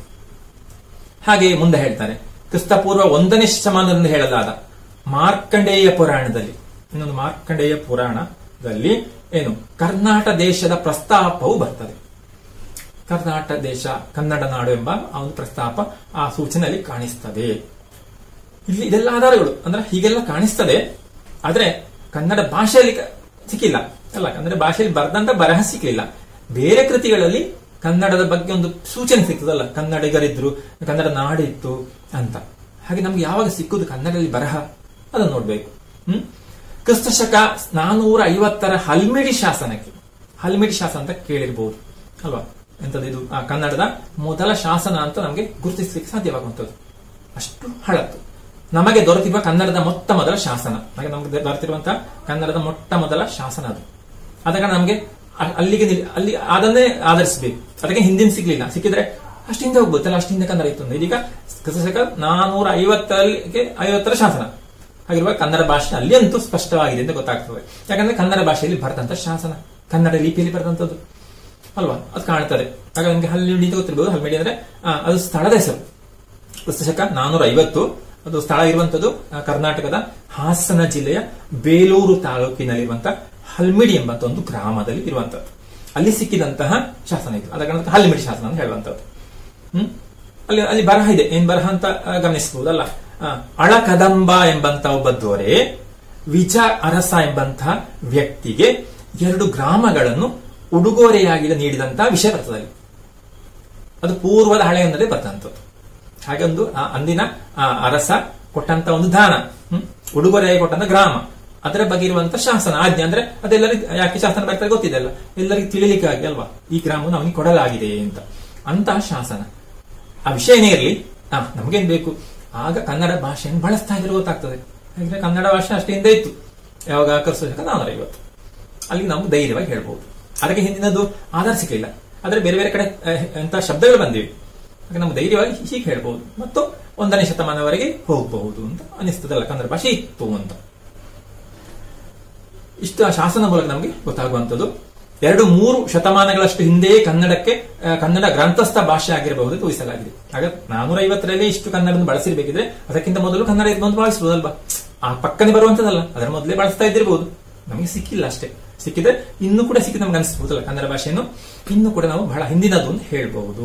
ಹಾಗೆ ಮುಂದೆ ಹೇಳ್ತಾರೆ ಕ್ರಿಸ್ತಪೂರ್ವ ಒಂದನೇ ಶತಮಾನದಿಂದ ಹೇಳಲಾದ ಮಾರ್ಕಂಡೇಯ ಪುರಾಣದಲ್ಲಿ ಇನ್ನೊಂದು ಮಾರ್ಕಂಡೇಯ ಪುರಾಣದಲ್ಲಿ ಏನು ಕರ್ನಾಟಕ ದೇಶದ ಪ್ರಸ್ತಾಪವು ಬರ್ತದೆ ಕರ್ನಾಟಕ ದೇಶ ಕನ್ನಡ ನಾಡು ಎಂಬ ಆ ಒಂದು ಪ್ರಸ್ತಾಪ ಆ ಸೂಚನೆಯಲ್ಲಿ ಕಾಣಿಸ್ತದೆ ಇಲ್ಲಿ ಇದೆಲ್ಲ ಆಧಾರಗಳು ಅಂದ್ರೆ ಹೀಗೆಲ್ಲ ಕಾಣಿಸ್ತದೆ ಆದ್ರೆ ಕನ್ನಡ ಭಾಷೆಯಲ್ಲಿ ಕ- ಸಿಕ್ಕಿಲ್ಲ ಅಲ್ಲ ಕನ್ನಡ ಭಾಷೆಯಲ್ಲಿ ಬರೆದಂತ ಬರಹ ಸಿಕ್ಕಿಲ್ಲ ಬೇರೆ ಕೃತಿಗಳಲ್ಲಿ ಕನ್ನಡದ ಬಗ್ಗೆ ಒಂದು ಸೂಚನೆ ಸಿಗ್ತದಲ್ಲ ಕನ್ನಡಿಗರಿದ್ರು ಕನ್ನಡ ನಾಡಿತ್ತು ಅಂತ ಹಾಗೆ ನಮ್ಗೆ ಯಾವಾಗ ಸಿಕ್ಕುದು ಕನ್ನಡದಲ್ಲಿ ಬರಹ ಅದನ್ನು ನೋಡ್ಬೇಕು ಹ್ಮ್ ಕ್ರಿಸ್ತ ಶಕ ನಾನೂರ ಐವತ್ತರ ಹಲ್ಮಿಡಿ ಶಾಸನಕ್ಕೆ ಹಲ್ಮಿಡಿ ಶಾಸನ ಅಂತ ಕೇಳಿರ್ಬೋದು ಅಲ್ವಾ ಎಂತದ್ದು ಇದು ಆ ಕನ್ನಡದ ಮೊದಲ ಶಾಸನ ಅಂತ ನಮಗೆ ಗುರುತಿಸಲಿಕ್ಕೆ ಸಾಧ್ಯವಾಗುವಂಥದ್ದು ಅಷ್ಟು ಹಳತ್ತು ನಮಗೆ ದೊರೆತಿರುವ ಕನ್ನಡದ ಮೊಟ್ಟ ಮೊದಲ ಶಾಸನ ಹಾಗೆ ನಮಗೆ ದೊರೆತಿರುವಂತಹ ಕನ್ನಡದ ಮೊಟ್ಟ ಮೊದಲ ಶಾಸನ ಅದು ಆದ ಕಾರಣ ನಮಗೆ ಅ- ಅಲ್ಲಿಗೆ ನಿಲ್- ಅಲ್ಲಿ ಅದನ್ನೇ ಆಧರಿಸಬೇಕು ಅದಕ್ಕೆ ಹಿಂದಿನ ಸಿಗ್ಲಿಲ್ಲ ಸಿಕ್ಕಿದ್ರೆ ಅಷ್ಟು ಹಿಂದೆ ಹೋಗ್ಬೋದಲ್ಲ ಅಷ್ಟು ಹಿಂದೆ ಕನ್ನಡ ಇತ್ತು ಅಂದ್ರೆ. ಇದೀಗ ಕ್ರಿಸ್ತಶಕ ನಾನೂರ ಐವತ್ತರಿಗೆ ಐವತ್ತರ ಶಾಸನ ಹಾಗಿರುವಾಗ ಕನ್ನಡ ಭಾಷೆ ಅಲ್ಲಿ ಅಂತೂ ಸ್ಪಷ್ಟವಾಗಿದೆ ಅಂತ ಗೊತ್ತಾಗ್ತದೆ ಯಾಕಂದ್ರೆ ಕನ್ನಡ ಭಾಷೆಯಲ್ಲಿ ಬರೆದಂತ ಶಾಸನ ಕನ್ನಡ ಲಿಪಿಯಲ್ಲಿ ಬರೆದಂತದ್ದು ಅಲ್ವಾ ಅದು ಕಾಣ್ತದೆ ಆಗ ನಿಮ್ಗೆ ಹಲ್ಮಿಡಿ ಅಂತ ಗೊತ್ತಿರ್ಬೋದು ಹಲ್ಮಿಡಿ ಅಂದ್ರೆ ಆ, ಅದು ಸ್ಥಳದ ಹೆಸರು ಕ್ರಿಸ್ತಶಕ ನಾನೂರ ಐವತ್ತು ಅದು ಸ್ಥಳ ಇರುವಂತದ್ದು ಆ, ಕರ್ನಾಟಕದ ಹಾಸನ ಜಿಲ್ಲೆಯ ಬೇಲೂರು ತಾಲೂಕಿನಲ್ಲಿರುವಂತಹ ಹಲ್ಮಿಡಿ ಎಂಬಂತ ಒಂದು ಗ್ರಾಮದಲ್ಲಿ ಇರುವಂತದ್ದು ಅಲ್ಲಿ ಸಿಕ್ಕಿದಂತಹ ಶಾಸನ ಇದು ಅದ ಕಾರಣ ಹಲ್ಮಿಡಿ ಶಾಸನ ಅಂತ ಹೇಳುವಂತದ್ದು ಹ್ಮ್ ಅಲ್ಲಿ ಅಲ್ಲಿ ಬರಹ ಇದೆ ಏನ್ ಬರಹ ಅಂತ ಆ, ಗಮನಿಸಬಹುದಲ್ಲ ಆ, ಅಳಕದಂಬ ಎಂಬಂತ ಒಬ್ಬ ದೊರೆ ವಿಜ ಅರಸ ಎಂಬಂತಹ ವ್ಯಕ್ತಿಗೆ ಎರಡು ಗ್ರಾಮಗಳನ್ನು ಉಡುಗೊರೆಯಾಗಿ ನೀಡಿದಂತಹ ವಿಷಯ ಬರ್ತದೆ ಅಲ್ಲಿ ಅದು ಪೂರ್ವದ ಹಳೆಯೊಂದರಲ್ಲಿ ಬರ್ತಂಥದ್ದು ಹಾಗೆ ಒಂದು ಆ ಅಂದಿನ ಆ ಅರಸ ಕೊಟ್ಟಂತ ಒಂದು ದಾನ ಹ್ಮ್? ಉಡುಗೊರೆಯಾಗಿ ಕೊಟ್ಟಂತ ಗ್ರಾಮ ಅದರ ಬಗ್ಗೆ ಇರುವಂತ ಶಾಸನ ಆಜ್ಞೆ ಅಂದ್ರೆ ಅದೆಲ್ಲರಿಗೂ ಯಾಕೆ ಶಾಸನ ಬರ್ತಾರೆ ಗೊತ್ತಿದೆ ಅಲ್ಲ ಎಲ್ಲರಿಗೂ ತಿಳಿಲಿಕ್ಕಾಗಿ ಅಲ್ವಾ ಈ ಗ್ರಾಮವನ್ನು ಅವನಿಗೆ ಕೊಡಲಾಗಿದೆ ಅಂತ ಅಂತಹ ಶಾಸನ ಆ ವಿಷಯ ಏನೇ ಇರಲಿ ಆ ನಮಗೇನ್ ಬೇಕು ಆಗ ಕನ್ನಡ ಭಾಷೆಯನ್ನು ಬಳಸ್ತಾ ಇದ್ರೆ ಗೊತ್ತಾಗ್ತದೆ ಯಾಕಂದ್ರೆ ಕನ್ನಡ ಭಾಷೆ ಅಷ್ಟೇ ಹಿಂದೆ ಇತ್ತು ಯಾವಾಗ ಕರ್ಸೋಕ ನಾನೂರ ಐವತ್ತು ಅಲ್ಲಿ ನಾವು ಧೈರ್ಯವಾಗಿ ಹೇಳ್ಬಹುದು ಅದಕ್ಕೆ ಹಿಂದಿನದು ಆಧಾರ ಸಿಕ್ಕಲಿಲ್ಲ ಆದ್ರೆ ಬೇರೆ ಬೇರೆ ಕಡೆ ಅಹ್, ಎಂತ ಶಬ್ದಗಳು ಬಂದಿವೆ ಹಾಗೆ ನಾವು ಧೈರ್ಯವಾಗಿ ಹೀಗೆ ಹೇಳ್ಬಹುದು ಮತ್ತು ಒಂದನೇ ಶತಮಾನವರೆಗೆ ಹೋಗಬಹುದು ಅಂತ ಅನಿಸ್ತದಲ್ಲ ಕನ್ನಡ ಭಾಷೆ ಇತ್ತು ಅಂತ ಇಷ್ಟು ಆ ಶಾಸನ ಮೂಲಕ ನಮಗೆ ಗೊತ್ತಾಗುವಂಥದ್ದು ಎರಡು ಮೂರು ಶತಮಾನಗಳಷ್ಟು ಹಿಂದೆಯೇ ಕನ್ನಡಕ್ಕೆ ಆ, ಕನ್ನಡ ಗ್ರಂಥಸ್ಥ ಭಾಷೆ ಆಗಿರಬಹುದು ಅಂತ ಊಹಿಸಲಾಗಿದೆ ಆಗ ನಾನೂರ ಐವತ್ತರಲ್ಲಿ ಇಷ್ಟು ಕನ್ನಡವನ್ನು ಬಳಸಿರ್ಬೇಕಿದ್ರೆ ಅದಕ್ಕಿಂತ ಮೊದಲು ಕನ್ನಡ ಇದ್ಕೊಂಡು ಬಳಸಬಹುದಲ್ವಾ ಆ ಪಕ್ಕನೆ ಬರುವಂತದಲ್ಲ ಅದರ ಮೊದಲೇ ಬಳಸ್ತಾ ಇದ್ದಿರಬಹುದು ನಮಗೆ ಸಿಕ್ಕಿಲ್ಲ ಅಷ್ಟೇ ಸಿಕ್ಕಿದ್ರೆ ಇನ್ನೂ ಕೂಡ ಸಿಕ್ಕಿದ್ರೆ ನಮ್ಗೆ ಅನಿಸಬಹುದಲ್ಲ ಕನ್ನಡ ಭಾಷೆಯನ್ನು ಇನ್ನೂ ಕೂಡ ನಾವು ಬಹಳ ಹಿಂದಿನದು ಅಂತ ಹೇಳ್ಬಹುದು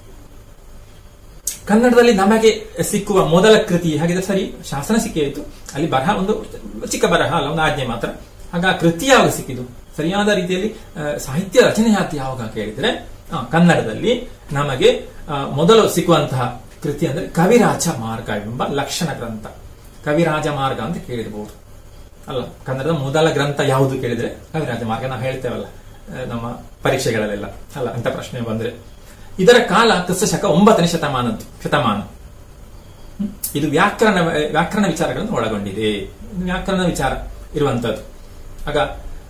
ಕನ್ನಡದಲ್ಲಿ ನಮಗೆ ಸಿಕ್ಕುವ ಮೊದಲ ಕೃತಿ ಹಾಗಿದ್ರೆ ಸರಿ ಶಾಸನ ಸಿಕ್ಕಿತ್ತು ಅಲ್ಲಿ ಬರಹ ಒಂದು ಚಿಕ್ಕ ಬರಹ ಅಲ್ಲ ಒಂದು ಆಜ್ಞೆ ಮಾತ್ರ ಆಗ ಆ ಕೃತಿ ಯಾವಾಗ ಸಿಕ್ಕಿದು ಸರಿಯಾದ ರೀತಿಯಲ್ಲಿ ಆ, ಸಾಹಿತ್ಯ ರಚನೆ ಆಯ್ತು ಯಾವಾಗ ಕೇಳಿದ್ರೆ ಆ, ಕನ್ನಡದಲ್ಲಿ ನಮಗೆ ಆ, ಮೊದಲು ಸಿಕ್ಕುವಂತಹ ಕೃತಿ ಅಂದ್ರೆ ಕವಿರಾಜ ಮಾರ್ಗ ಎಂಬ ಲಕ್ಷಣ ಗ್ರಂಥ ಕವಿರಾಜ ಮಾರ್ಗ ಅಂತ ಕೇಳಿರಬಹುದು ಅಲ್ಲ ಕನ್ನಡದ ಮೊದಲ ಗ್ರಂಥ ಯಾವುದು ಕೇಳಿದ್ರೆ ಕವಿರಾಜ ಮಾರ್ಗ ನಾವು ಹೇಳ್ತೇವಲ್ಲ ಆ, ನಮ್ಮ ಪರೀಕ್ಷೆಗಳಲ್ಲೆಲ್ಲ ಅಲ್ಲ ಅಂತ ಪ್ರಶ್ನೆ ಬಂದ್ರೆ ಇದರ ಕಾಲ ಕ್ರಿಸ್ತ ಶಕ ಒಂಬತ್ತನೇ ಶತಮಾನದ್ದು ಶತಮಾನ ಹ್ಮ್? ಇದು ವ್ಯಾಕರಣ ವ್ಯಾಕರಣ ವಿಚಾರಗಳನ್ನು ಒಳಗೊಂಡಿದೆ ಇದು ವ್ಯಾಕರಣ ವಿಚಾರ ಇರುವಂತದ್ದು ಆಗ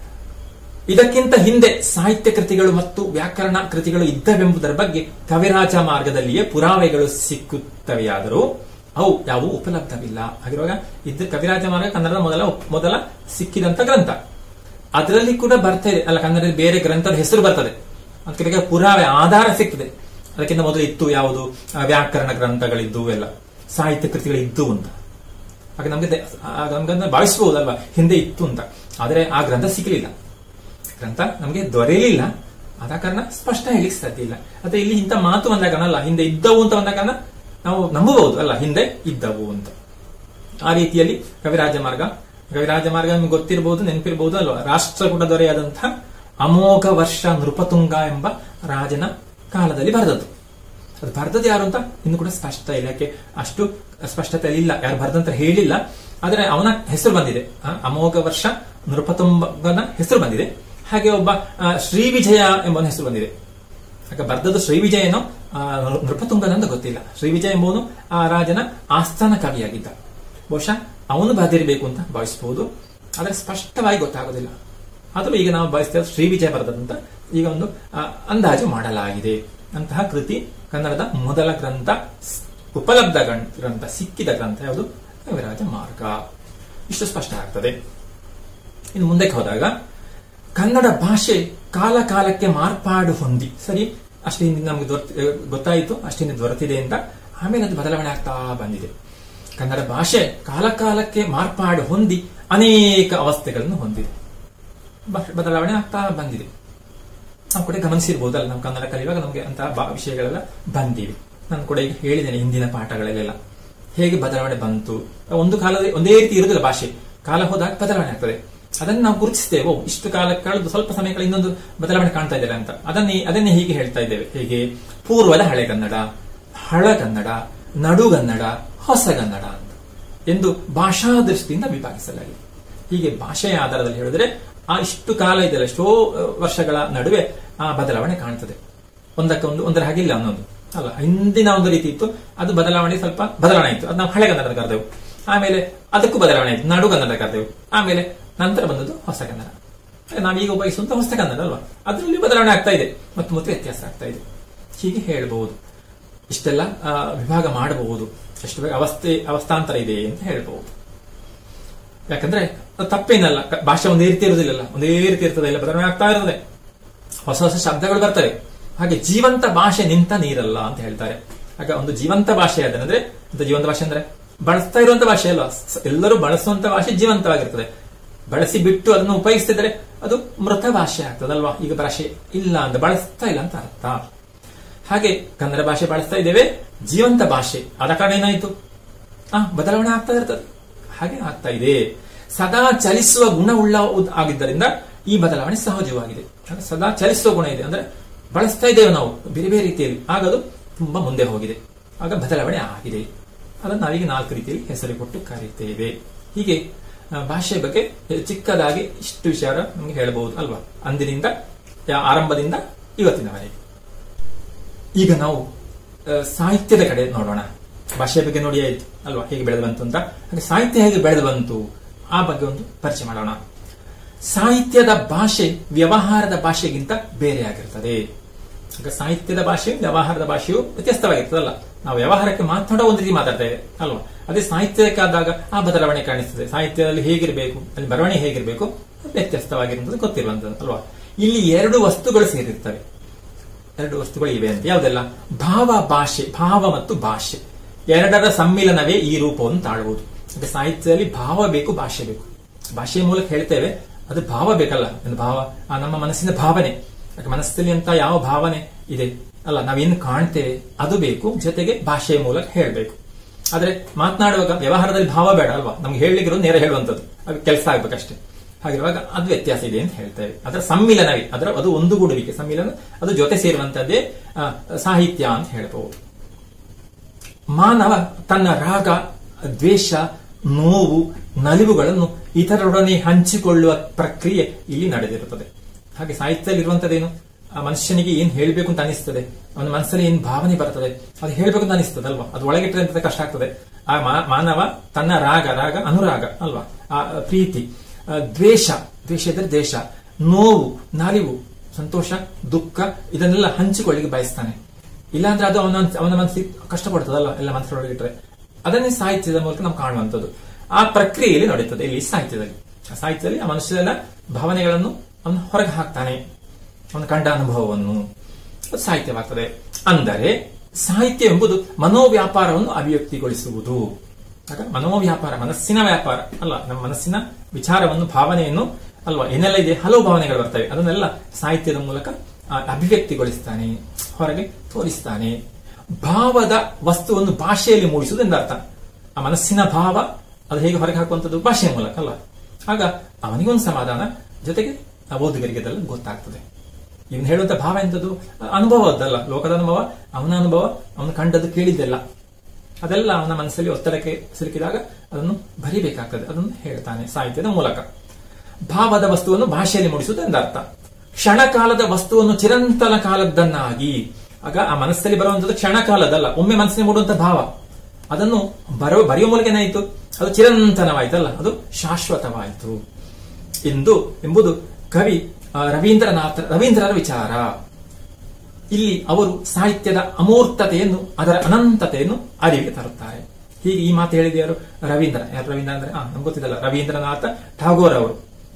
ಇದಕ್ಕಿಂತ ಹಿಂದೆ ಸಾಹಿತ್ಯ ಕೃತಿಗಳು ಮತ್ತು ವ್ಯಾಕರಣ ಕೃತಿಗಳು ಇದ್ದವೆಂಬುದರ ಬಗ್ಗೆ ಕವಿರಾಜ ಮಾರ್ಗದಲ್ಲಿಯೇ ಪುರಾವೆಗಳು ಸಿಕ್ಕುತ್ತವೆಯಾದರೂ ಅವು ಯಾವುವು ಉಪಲಬ್ಧವಿಲ್ಲ ಹಾಗಿರುವಾಗ ಇದ್ದ ಕವಿರಾಜ ಮಾರ್ಗ ಕನ್ನಡದ ಮೊದಲ ಮೊದಲ ಸಿಕ್ಕಿದಂತ ಗ್ರಂಥ ಅದರಲ್ಲಿ ಕೂಡ ಬರ್ತಾ ಇದೆ ಅಲ್ಲ ಕನ್ನಡದಲ್ಲಿ ಬೇರೆ ಗ್ರಂಥದ ಹೆಸರು ಬರ್ತದೆ ಅದಕ್ಕೆ ಪುರಾವೆ ಆಧಾರ ಸಿಗ್ತದೆ ಅದಕ್ಕಿಂತ ಮೊದಲು ಇತ್ತು ಯಾವುದು ಆ, ವ್ಯಾಕರಣ ಗ್ರಂಥಗಳಿದ್ದು ಎಲ್ಲ ಸಾಹಿತ್ಯ ಕೃತಿಗಳಿದ್ದು ಅಂತ ಹಾಗೆ ನಮ್ಗೆ ದೆ- ಆಗ ನಮ್ಗೆ ಅದನ್ನ ಭಾವಿಸಬಹುದಲ್ವಾ ಹಿಂದೆ ಇತ್ತು ಅಂತ ಆದ್ರೆ ಆ ಗ್ರಂಥ ಸಿಗಲಿಲ್ಲ ಗ್ರಂಥ ನಮಗೆ ದೊರೆಯಲಿಲ್ಲ ಆದ ಕಾರಣ ಸ್ಪಷ್ಟ ಹೇಳಿಕ್ ಸಾಧ್ಯ ಇಲ್ಲ ಮತ್ತೆ ಇಲ್ಲಿ ಇಂಥ ಮಾತು ಬಂದ ಕಾರಣ ಅಲ್ಲ ಹಿಂದೆ ಇದ್ದವು ಅಂತ ಬಂದ ಕಾರಣ ನಾವು ನಂಬಬಹುದು ಅಲ್ಲ ಹಿಂದೆ ಇದ್ದವು ಅಂತ ಆ ರೀತಿಯಲ್ಲಿ ಕವಿರಾಜ ಮಾರ್ಗ ಕವಿರಾಜ ಮಾರ್ಗ ನಿಮ್ಗೆ ಗೊತ್ತಿರಬಹುದು ನೆನಪಿರಬಹುದು ಅಲ್ವಾ ರಾಷ್ಟ್ರಕೂಟ ದೊರೆಯಾದಂತಹ ಅಮೋಘ ವರ್ಷ ನೃಪತುಂಗ ಎಂಬ ರಾಜನ ಕಾಲದಲ್ಲಿ ಬರೆದದ್ದು ಅದು ಬರೆದದ್ದು ಯಾರು ಅಂತ ಇನ್ನು ಕೂಡ ಸ್ಪಷ್ಟ ಇಲ್ಲ ಯಾಕೆ ಅಷ್ಟು ಸ್ಪಷ್ಟತೆ ಇಲ್ಲ ಯಾರು ಬರೆದಂತ ಹೇಳಿಲ್ಲ ಆದ್ರೆ ಅವನ ಹೆಸರು ಬಂದಿದೆ ಆ, ಅಮೋಘ ವರ್ಷ ನೃಪತುಂಗನ ಹೆಸರು ಬಂದಿದೆ ಹಾಗೆ ಒಬ್ಬ ಆ, ಶ್ರೀ ವಿಜಯ ಎಂಬ ಹೆಸರು ಬಂದಿದೆ ಆಗ ಬರ್ದದ್ದು ಶ್ರೀ ವಿಜಯನೋ ಆ, ನೃಪತುಂಗನಂತ ಗೊತ್ತಿಲ್ಲ ಶ್ರೀ ವಿಜಯ ಎಂಬುವನು ಆ ರಾಜನ ಆಸ್ಥಾನ ಕವಿಯಾಗಿದ್ದ ಬಹುಶಃ ಅವನು ಬರೆದಿರಬೇಕು ಅಂತ ಭಾವಿಸಬಹುದು ಆದ್ರೆ ಸ್ಪಷ್ಟವಾಗಿ ಗೊತ್ತಾಗೋದಿಲ್ಲ ಆದರೂ ಈಗ ನಾವು ಭಾವಿಸ್ತೇವೆ ಶ್ರೀ ವಿಜಯ ಬರೆದಂತ ಈಗ ಒಂದು ಆ, ಅಂದಾಜು ಮಾಡಲಾಗಿದೆ ಅಂತಹ ಕೃತಿ ಕನ್ನಡದ ಮೊದಲ ಗ್ರಂಥ ಸ್- ಉಪಲಬ್ಧ ಗಂ- ಗ್ರಂಥ ಸಿಕ್ಕಿದ ಗ್ರಂಥ ಯಾವುದು ಕವಿರಾಜ ಮಾರ್ಗ ಇಷ್ಟು ಸ್ಪಷ್ಟ ಆಗ್ತದೆ ಇನ್ನು ಮುಂದಕ್ಕೆ ಹೋದಾಗ ಕನ್ನಡ ಭಾಷೆ ಕಾಲ ಕಾಲಕ್ಕೆ ಮಾರ್ಪಾಡು ಹೊಂದಿ ಸರಿ ಅಷ್ಟೇ ಹಿಂದೆ ನಮಗೆ ದೊರೆತ ಗೊತ್ತಾಯಿತು ಅಷ್ಟಿಂದ ದೊರೆತಿದೆ ಅಂತ ಆಮೇಲೆ ಅದು ಬದಲಾವಣೆ ಆಗ್ತಾ ಬಂದಿದೆ ಕನ್ನಡ ಭಾಷೆ ಕಾಲ ಕಾಲಕ್ಕೆ ಮಾರ್ಪಾಡು ಹೊಂದಿ ಅನೇಕ ಅವಸ್ಥೆಗಳನ್ನು ಹೊಂದಿದೆ ಬ- ಬದಲಾವಣೆ ಆಗ್ತಾ ಬಂದಿದೆ ನಾವು ಕೂಡ ಗಮನಿಸಿರ್ಬೋದಲ್ಲ ನಾವು ಕನ್ನಡ ಕಲಿಯುವಾಗ ನಮಗೆ ಅಂತಹ ಬಾ- ವಿಷಯಗಳೆಲ್ಲ ಬಂದಿವೆ ನಾನು ಕೂಡ ಈಗ ಹೇಳಿದ್ದೇನೆ ಹಿಂದಿನ ಪಾಠಗಳಲ್ಲೆಲ್ಲ ಹೇಗೆ ಬದಲಾವಣೆ ಬಂತು ಒಂದು ಕಾಲದಲ್ಲಿ ಒಂದೇ ರೀತಿ ಇರುವುದಿಲ್ಲ ಭಾಷೆ ಕಾಲ ಹೋದಾಗ ಬದಲಾವಣೆ ಆಗ್ತದೆ ಅದನ್ನು ನಾವು ಗುರುತಿಸ್ತೇವೆ ಓ ಇಷ್ಟು ಕಾಲ ಕಳೆದು ಸ್ವಲ್ಪ ಸಮಯಗಳ ಇನ್ನೊಂದು ಬದಲಾವಣೆ ಕಾಣ್ತಾ ಇದ್ದೇವೆ ಅಂತ ಅದನ್ನೇ ಅದನ್ನೇ ಹೀಗೆ ಹೇಳ್ತಾ ಇದ್ದೇವೆ ಹೇಗೆ ಪೂರ್ವದ ಹಳೆ ಕನ್ನಡ ಹಳಗನ್ನಡ ನಡುಗನ್ನಡ ಹೊಸಗನ್ನಡ ಅಂತ ಎಂದು ಭಾಷಾ ದೃಷ್ಟಿಯಿಂದ ವಿಭಾಗಿಸಲಾಗಿದೆ ಹೀಗೆ ಭಾಷೆಯ ಆಧಾರದಲ್ಲಿ ಹೇಳಿದ್ರೆ ಆ ಇಷ್ಟು ಕಾಲ ಇದೆಯಲ್ಲ ಎಷ್ಟೋ ಆ, ವರ್ಷಗಳ ನಡುವೆ ಆ ಬದಲಾವಣೆ ಕಾಣ್ತದೆ ಒಂದಕ್ಕೊಂದು ಒಂದರ ಹಾಗಿಲ್ಲ ಅನ್ನೋದು ಅಲ್ಲ ಹಿಂದಿನ ಒಂದು ರೀತಿ ಇತ್ತು ಅದು ಬದಲಾವಣೆ ಸ್ವಲ್ಪ ಬದಲಾವಣೆ ಆಯಿತು ಅದು ನಾವು ಹಳೆ ಕನ್ನಡ ಕರೆದೆವು ಆಮೇಲೆ ಅದಕ್ಕೂ ಬದಲಾವಣೆ ಆಯಿತು ನಡು ಕನ್ನಡ ಕರೆದೆವು ಆಮೇಲೆ ನಂತರ ಬಂದದ್ದು ಹೊಸ ಕನ್ನಡ ನಾವೀಗ ಉಪಯೋಗಿಸುವಂತ ಹೊಸ ಕನ್ನಡ ಅಲ್ವಾ ಅದರಲ್ಲಿ ಬದಲಾವಣೆ ಆಗ್ತಾ ಇದೆ ಮತ್ತು ಮತ್ತೆ ವ್ಯತ್ಯಾಸ ಆಗ್ತಾ ಇದೆ ಹೀಗೆ ಹೇಳಬಹುದು ಇಷ್ಟೆಲ್ಲ ಆ, ವಿಭಾಗ ಮಾಡಬಹುದು ಎಷ್ಟು ಬೇಗ ಅವಸ್ಥೆ ಅವಸ್ಥಾಂತರ ಇದೆ ಅಂತ ಹೇಳ್ಬಹುದು ಯಾಕಂದ್ರೆ ಅದು ತಪ್ಪೇನಲ್ಲ ಕ- ಭಾಷೆ ಒಂದೇ ರೀತಿ ಇರುವುದಿಲ್ಲ ಒಂದೇ ರೀತಿ ಇರ್ತದೆ ಇಲ್ಲ ಬದಲಾವಣೆ ಆಗ್ತಾ ಇರ್ತದೆ ಹೊಸ ಹೊಸ ಶಬ್ದಗಳು ಬರ್ತವೆ ಹಾಗೆ ಜೀವಂತ ಭಾಷೆ ನಿಂತ ನೀರಲ್ಲ ಅಂತ ಹೇಳ್ತಾರೆ ಆಗ ಒಂದು ಜೀವಂತ ಭಾಷೆ ಅದನಂದ್ರೆ ಒಂದು ಜೀವಂತ ಭಾಷೆ ಅಂದ್ರೆ ಬಳಸ್ತಾ ಇರುವಂತ ಭಾಷೆ ಅಲ್ವಾ ಸ- ಎಲ್ಲರೂ ಬಳಸುವಂತ ಭಾಷೆ ಜೀವಂತವಾಗಿರ್ತದೆ ಬಳಸಿ ಬಿಟ್ಟು ಅದನ್ನು ಉಪಯೋಗಿಸ್ತಿದ್ರೆ ಅದು ಮೃತ ಭಾಷೆ ಆಗ್ತದಲ್ವಾ ಈಗ ಭಾಷೆ ಇಲ್ಲ ಅಂತ ಬಳಸ್ತಾ ಇಲ್ಲ ಅಂತ ಅರ್ಥ ಹಾಗೆ ಕನ್ನಡ ಭಾಷೆ ಬಳಸ್ತಾ ಇದ್ದೇವೆ ಜೀವಂತ ಭಾಷೆ ಆದ ಕಾರಣ ಏನಾಯ್ತು ಆ ಬದಲಾವಣೆ ಆಗ್ತಾ ಇರ್ತದೆ ಹಾಗೆ ಆಗ್ತಾ ಇದೆ ಸದಾ ಚಲಿಸುವ ಗುಣವುಳ್ಳ ಉದ್- ಆಗಿದ್ದರಿಂದ ಈ ಬದಲಾವಣೆ ಸಹಜವಾಗಿದೆ ಅಂದ್ರೆ ಸದಾ ಚಲಿಸುವ ಗುಣ ಇದೆ ಅಂದ್ರೆ ಬಳಸ್ತಾ ಇದ್ದೇವೆ ನಾವು ಬೇರೆ ಬೇರೆ ರೀತಿಯಲ್ಲಿ ಆಗ ಅದು ತುಂಬಾ ಮುಂದೆ ಹೋಗಿದೆ ಆಗ ಬದಲಾವಣೆ ಆಗಿದೆ ಅದನ್ನು ನಾವೀಗ ನಾಲ್ಕು ರೀತಿಯಲ್ಲಿ ಹೆಸರು ಕೊಟ್ಟು ಕರೀತೇವೆ ಹೀಗೆ ಆ, ಭಾಷೆ ಬಗ್ಗೆ ಚಿಕ್ಕದಾಗಿ ಇಷ್ಟು ವಿಚಾರ ನಮಗೆ ಹೇಳಬಹುದು ಅಲ್ವಾ ಅಂದಿನಿಂದ ಯಾ- ಆರಂಭದಿಂದ ಇವತ್ತಿನವರೆಗೆ ಈಗ ನಾವು ಆ, ಸಾಹಿತ್ಯದ ಕಡೆ ನೋಡೋಣ ಭಾಷೆಯ ಬಗ್ಗೆ ನೋಡಿ ಆಯ್ತು ಅಲ್ವಾ ಹೇಗೆ ಬೆಳೆದು ಬಂತು ಅಂತ ಹಾಗೆ ಸಾಹಿತ್ಯ ಹೇಗೆ ಬೆಳೆದು ಬಂತು ಆ ಬಗ್ಗೆ ಒಂದು ಪರಿಚಯ ಮಾಡೋಣ ಸಾಹಿತ್ಯದ ಭಾಷೆ ವ್ಯವಹಾರದ ಭಾಷೆಗಿಂತ ಬೇರೆಯಾಗಿರ್ತದೆ ಈಗ ಸಾಹಿತ್ಯದ ಭಾಷೆಯು ವ್ಯವಹಾರದ ಭಾಷೆಯು ವ್ಯತ್ಯಸ್ತವಾಗಿರ್ತದಲ್ಲ ನಾವು ವ್ಯವಹಾರಕ್ಕೆ ಮಾತನಾಡೋ ಒಂದು ರೀತಿ ಮಾತಾಡ್ತೇವೆ ಅಲ್ವಾ ಅದೇ ಸಾಹಿತ್ಯಕ್ಕೆ ಆದಾಗ ಆ ಬದಲಾವಣೆ ಕಾಣಿಸ್ತದೆ ಸಾಹಿತ್ಯದಲ್ಲಿ ಹೇಗಿರಬೇಕು ಅಲ್ಲಿ ಬರವಣಿಗೆ ಹೇಗಿರಬೇಕು ಅದು ವ್ಯತ್ಯಸ್ತವಾಗಿರುವಂತದ್ದು ಗೊತ್ತಿರುವಂತದ್ದು ಅಲ್ವಾ ಇಲ್ಲಿ ಎರಡು ವಸ್ತುಗಳು ಸೇರಿರ್ತವೆ ಎರಡು ವಸ್ತುಗಳು ಇವೆ ಅಂತ ಯಾವುದೆಲ್ಲ ಭಾವ ಭಾಷೆ ಭಾವ ಮತ್ತು ಭಾಷೆ ಎರಡರ ಸಮ್ಮಿಲನವೇ ಈ ರೂಪವನ್ನು ತಾಳುವುದು ಅಂದ್ರೆ ಸಾಹಿತ್ಯದಲ್ಲಿ ಭಾವ ಬೇಕು ಭಾಷೆ ಬೇಕು ಭಾಷೆಯ ಮೂಲಕ ಹೇಳ್ತೇವೆ ಅದು ಭಾವ ಬೇಕಲ್ಲ ಒಂದು ಭಾವ ಆ ನಮ್ಮ ಮನಸ್ಸಿನ ಭಾವನೆ ಯಾಕೆ ಮನಸ್ಸಲ್ಲಿ ಅಂತ ಯಾವ ಭಾವನೆ ಇದೆ ಅಲ್ಲ ನಾವೇನು ಕಾಣ್ತೇವೆ ಅದು ಬೇಕು ಜೊತೆಗೆ ಭಾಷೆಯ ಮೂಲಕ ಹೇಳಬೇಕು ಆದ್ರೆ ಮಾತನಾಡುವಾಗ ವ್ಯವಹಾರದಲ್ಲಿ ಭಾವ ಬೇಡ ಅಲ್ವಾ ನಮ್ಗೆ ಹೇಳಲಿಕ್ಕೆ ನೇರ ಹೇಳುವಂತದ್ದು ಅದು ಕೆಲಸ ಆಗ್ಬೇಕಷ್ಟೇ ಹಾಗಿರುವಾಗ ಅದು ವ್ಯತ್ಯಾಸ ಇದೆ ಅಂತ ಹೇಳ್ತೇವೆ ಅದರ ಸಮ್ಮಿಲನವೇ ಅದರ ಅದು ಒಂದುಗೂಡುವಿಕೆ ಸಮ್ಮಿಲನ ಅದು ಜೊತೆ ಸೇರುವಂತದ್ದೇ ಆ, ಸಾಹಿತ್ಯ ಅಂತ ಹೇಳಬಹುದು ಮಾನವ ತನ್ನ ರಾಗ ದ್ವೇಷ ನೋವು ನಲಿವುಗಳನ್ನು ಇತರರೊಡನೆ ಹಂಚಿಕೊಳ್ಳುವ ಪ್ರಕ್ರಿಯೆ ಇಲ್ಲಿ ನಡೆದಿರುತ್ತದೆ ಹಾಗೆ ಸಾಹಿತ್ಯದಲ್ಲಿ ಇರುವಂತದ್ದೇನು ಆ ಮನುಷ್ಯನಿಗೆ ಏನ್ ಹೇಳ್ಬೇಕು ಅಂತ ಅನಿಸ್ತದೆ ಅವನ ಮನಸ್ಸಲ್ಲಿ ಏನ್ ಭಾವನೆ ಬರ್ತದೆ ಅದು ಹೇಳ್ಬೇಕು ಅಂತ ಅನಿಸ್ತದೆ ಅಲ್ವಾ ಅದು ಒಳಗಿಟ್ಟರೆ ಅಂತ ಕಷ್ಟ ಆಗ್ತದೆ ಆ ಮಾ- ಮಾನವ ತನ್ನ ರಾಗ ರಾಗ ಅನುರಾಗ ಅಲ್ವಾ ಆ ಪ್ರೀತಿ ಆ, ದ್ವೇಷ ದ್ವೇಷ ಇದ್ರೆ ದೇಶ ನೋವು ನಲಿವು ಸಂತೋಷ ದುಃಖ ಇದನ್ನೆಲ್ಲ ಹಂಚಿಕೊಳ್ಳಿಕ್ಕೆ ಬಯಸ್ತಾನೆ ಇಲ್ಲಾಂದ್ರೆ ಅದು ಅವನ ಅವನ ಮನಸ್ಸಿಗೆ ಕಷ್ಟಪಡ್ತದಲ್ಲ ಎಲ್ಲ ಮನಸ್ಸೊಳಗಿಟ್ರೆ ಅದನ್ನೇ ಸಾಹಿತ್ಯದ ಮೂಲಕ ನಾವು ಕಾಣುವಂಥದ್ದು ಆ ಪ್ರಕ್ರಿಯೆಯಲ್ಲಿ ನಡೆಯುತ್ತದೆ ಇಲ್ಲಿ ಸಾಹಿತ್ಯದಲ್ಲಿ ಆ ಸಾಹಿತ್ಯದಲ್ಲಿ ಆ ಮನುಷ್ಯನ ಭಾವನೆಗಳನ್ನು ಅವನು ಹೊರಗೆ ಹಾಕ್ತಾನೆ ಅವನ ಕಂಡ ಅನುಭವವನ್ನು ಅದು ಸಾಹಿತ್ಯವಾಗ್ತದೆ ಅಂದರೆ ಸಾಹಿತ್ಯ ಎಂಬುದು ಮನೋವ್ಯಾಪಾರವನ್ನು ಅಭಿವ್ಯಕ್ತಿಗೊಳಿಸುವುದು ಆಗ ಮನೋವ್ಯಾಪಾರ ಮನಸ್ಸಿನ ವ್ಯಾಪಾರ ಅಲ್ಲ ನಮ್ಮ ಮನಸ್ಸಿನ ವಿಚಾರವನ್ನು ಭಾವನೆಯನ್ನು ಅಲ್ವಾ ಏನೆಲ್ಲ ಇದೆ ಹಲವು ಭಾವನೆಗಳು ಬರ್ತವೆ ಅದನ್ನೆಲ್ಲ ಸಾಹಿತ್ಯದ ಮೂಲಕ ಆ, ಅಭಿವ್ಯಕ್ತಿಗೊಳಿಸ್ತಾನೆ ಹೊರಗೆ ತೋರಿಸ್ತಾನೆ ಭಾವದ ವಸ್ತುವನ್ನು ಭಾಷೆಯಲ್ಲಿ ಮೂಡಿಸುವುದು ಎಂದರ್ಥ ಆ ಮನಸ್ಸಿನ ಭಾವ ಅದು ಹೇಗೆ ಹೊರಗೆ ಹಾಕುವಂಥದ್ದು ಭಾಷೆಯ ಮೂಲಕ ಅಲ್ಲ ಆಗ ಅವನಿಗೊಂದು ಸಮಾಧಾನ ಜೊತೆಗೆ ಆ ಓದುಗರಿಗೆ ಅದೆಲ್ಲ ಗೊತ್ತಾಗ್ತದೆ ಇವನು ಹೇಳುವಂತ ಭಾವ ಎಂತದ್ದು ಅನುಭವದ್ದಲ್ಲ ಲೋಕದ ಅನುಭವ ಅವನ ಅನುಭವ ಅವನು ಕಂಡದ್ದು ಕೇಳಿದ್ದೆಲ್ಲ ಅದೆಲ್ಲ ಅವನ ಮನಸ್ಸಲ್ಲಿ ಒತ್ತಡಕ್ಕೆ ಸಿಲುಕಿದಾಗ ಅದನ್ನು ಬರಿಬೇಕಾಗ್ತದೆ ಅದನ್ನು ಹೇಳ್ತಾನೆ ಸಾಹಿತ್ಯದ ಮೂಲಕ ಭಾವದ ವಸ್ತುವನ್ನು ಭಾಷೆಯಲ್ಲಿ ಮೂಡಿಸುವುದು ಎಂದರ್ಥ ಕ್ಷಣಕಾಲದ ವಸ್ತುವನ್ನು ಚಿರಂತನ ಕಾಲದ್ದನ್ನಾಗಿ ಆಗ ಆ ಮನಸ್ಸಲ್ಲಿ ಬರುವಂತದ್ದು ಕ್ಷಣಕಾಲದಲ್ಲ ಒಮ್ಮೆ ಮನಸ್ಸಿನ ಮೂಡುವಂತ ಭಾವ ಅದನ್ನು ಬರೋ ಬರೆಯುವ ಮೂಲಕ ಏನಾಯಿತು ಅದು ಚಿರಂತನವಾಯ್ತಲ್ಲ ಅದು ಶಾಶ್ವತವಾಯಿತು ಎಂದು ಎಂಬುದು ಕವಿ ಆ, ರವೀಂದ್ರನಾಥ ರವೀಂದ್ರರ ವಿಚಾರ ಇಲ್ಲಿ ಅವರು ಸಾಹಿತ್ಯದ ಅಮೂರ್ತತೆಯನ್ನು ಅದರ ಅನಂತತೆಯನ್ನು ಅರಿವಿಗೆ ತರುತ್ತಾರೆ ಹೀಗೆ ಈ ಮಾತು ಹೇಳಿದ ಯಾರು ರವೀಂದ್ರ ಯಾರು ರವೀಂದ್ರ ಅಂದ್ರೆ ಆ ನಮ್ಗೆ ಗೊತ್ತಿದ್ದಲ್ಲ ರವೀಂದ್ರನಾಥ ಠಾಗೋರ್ ಅವರು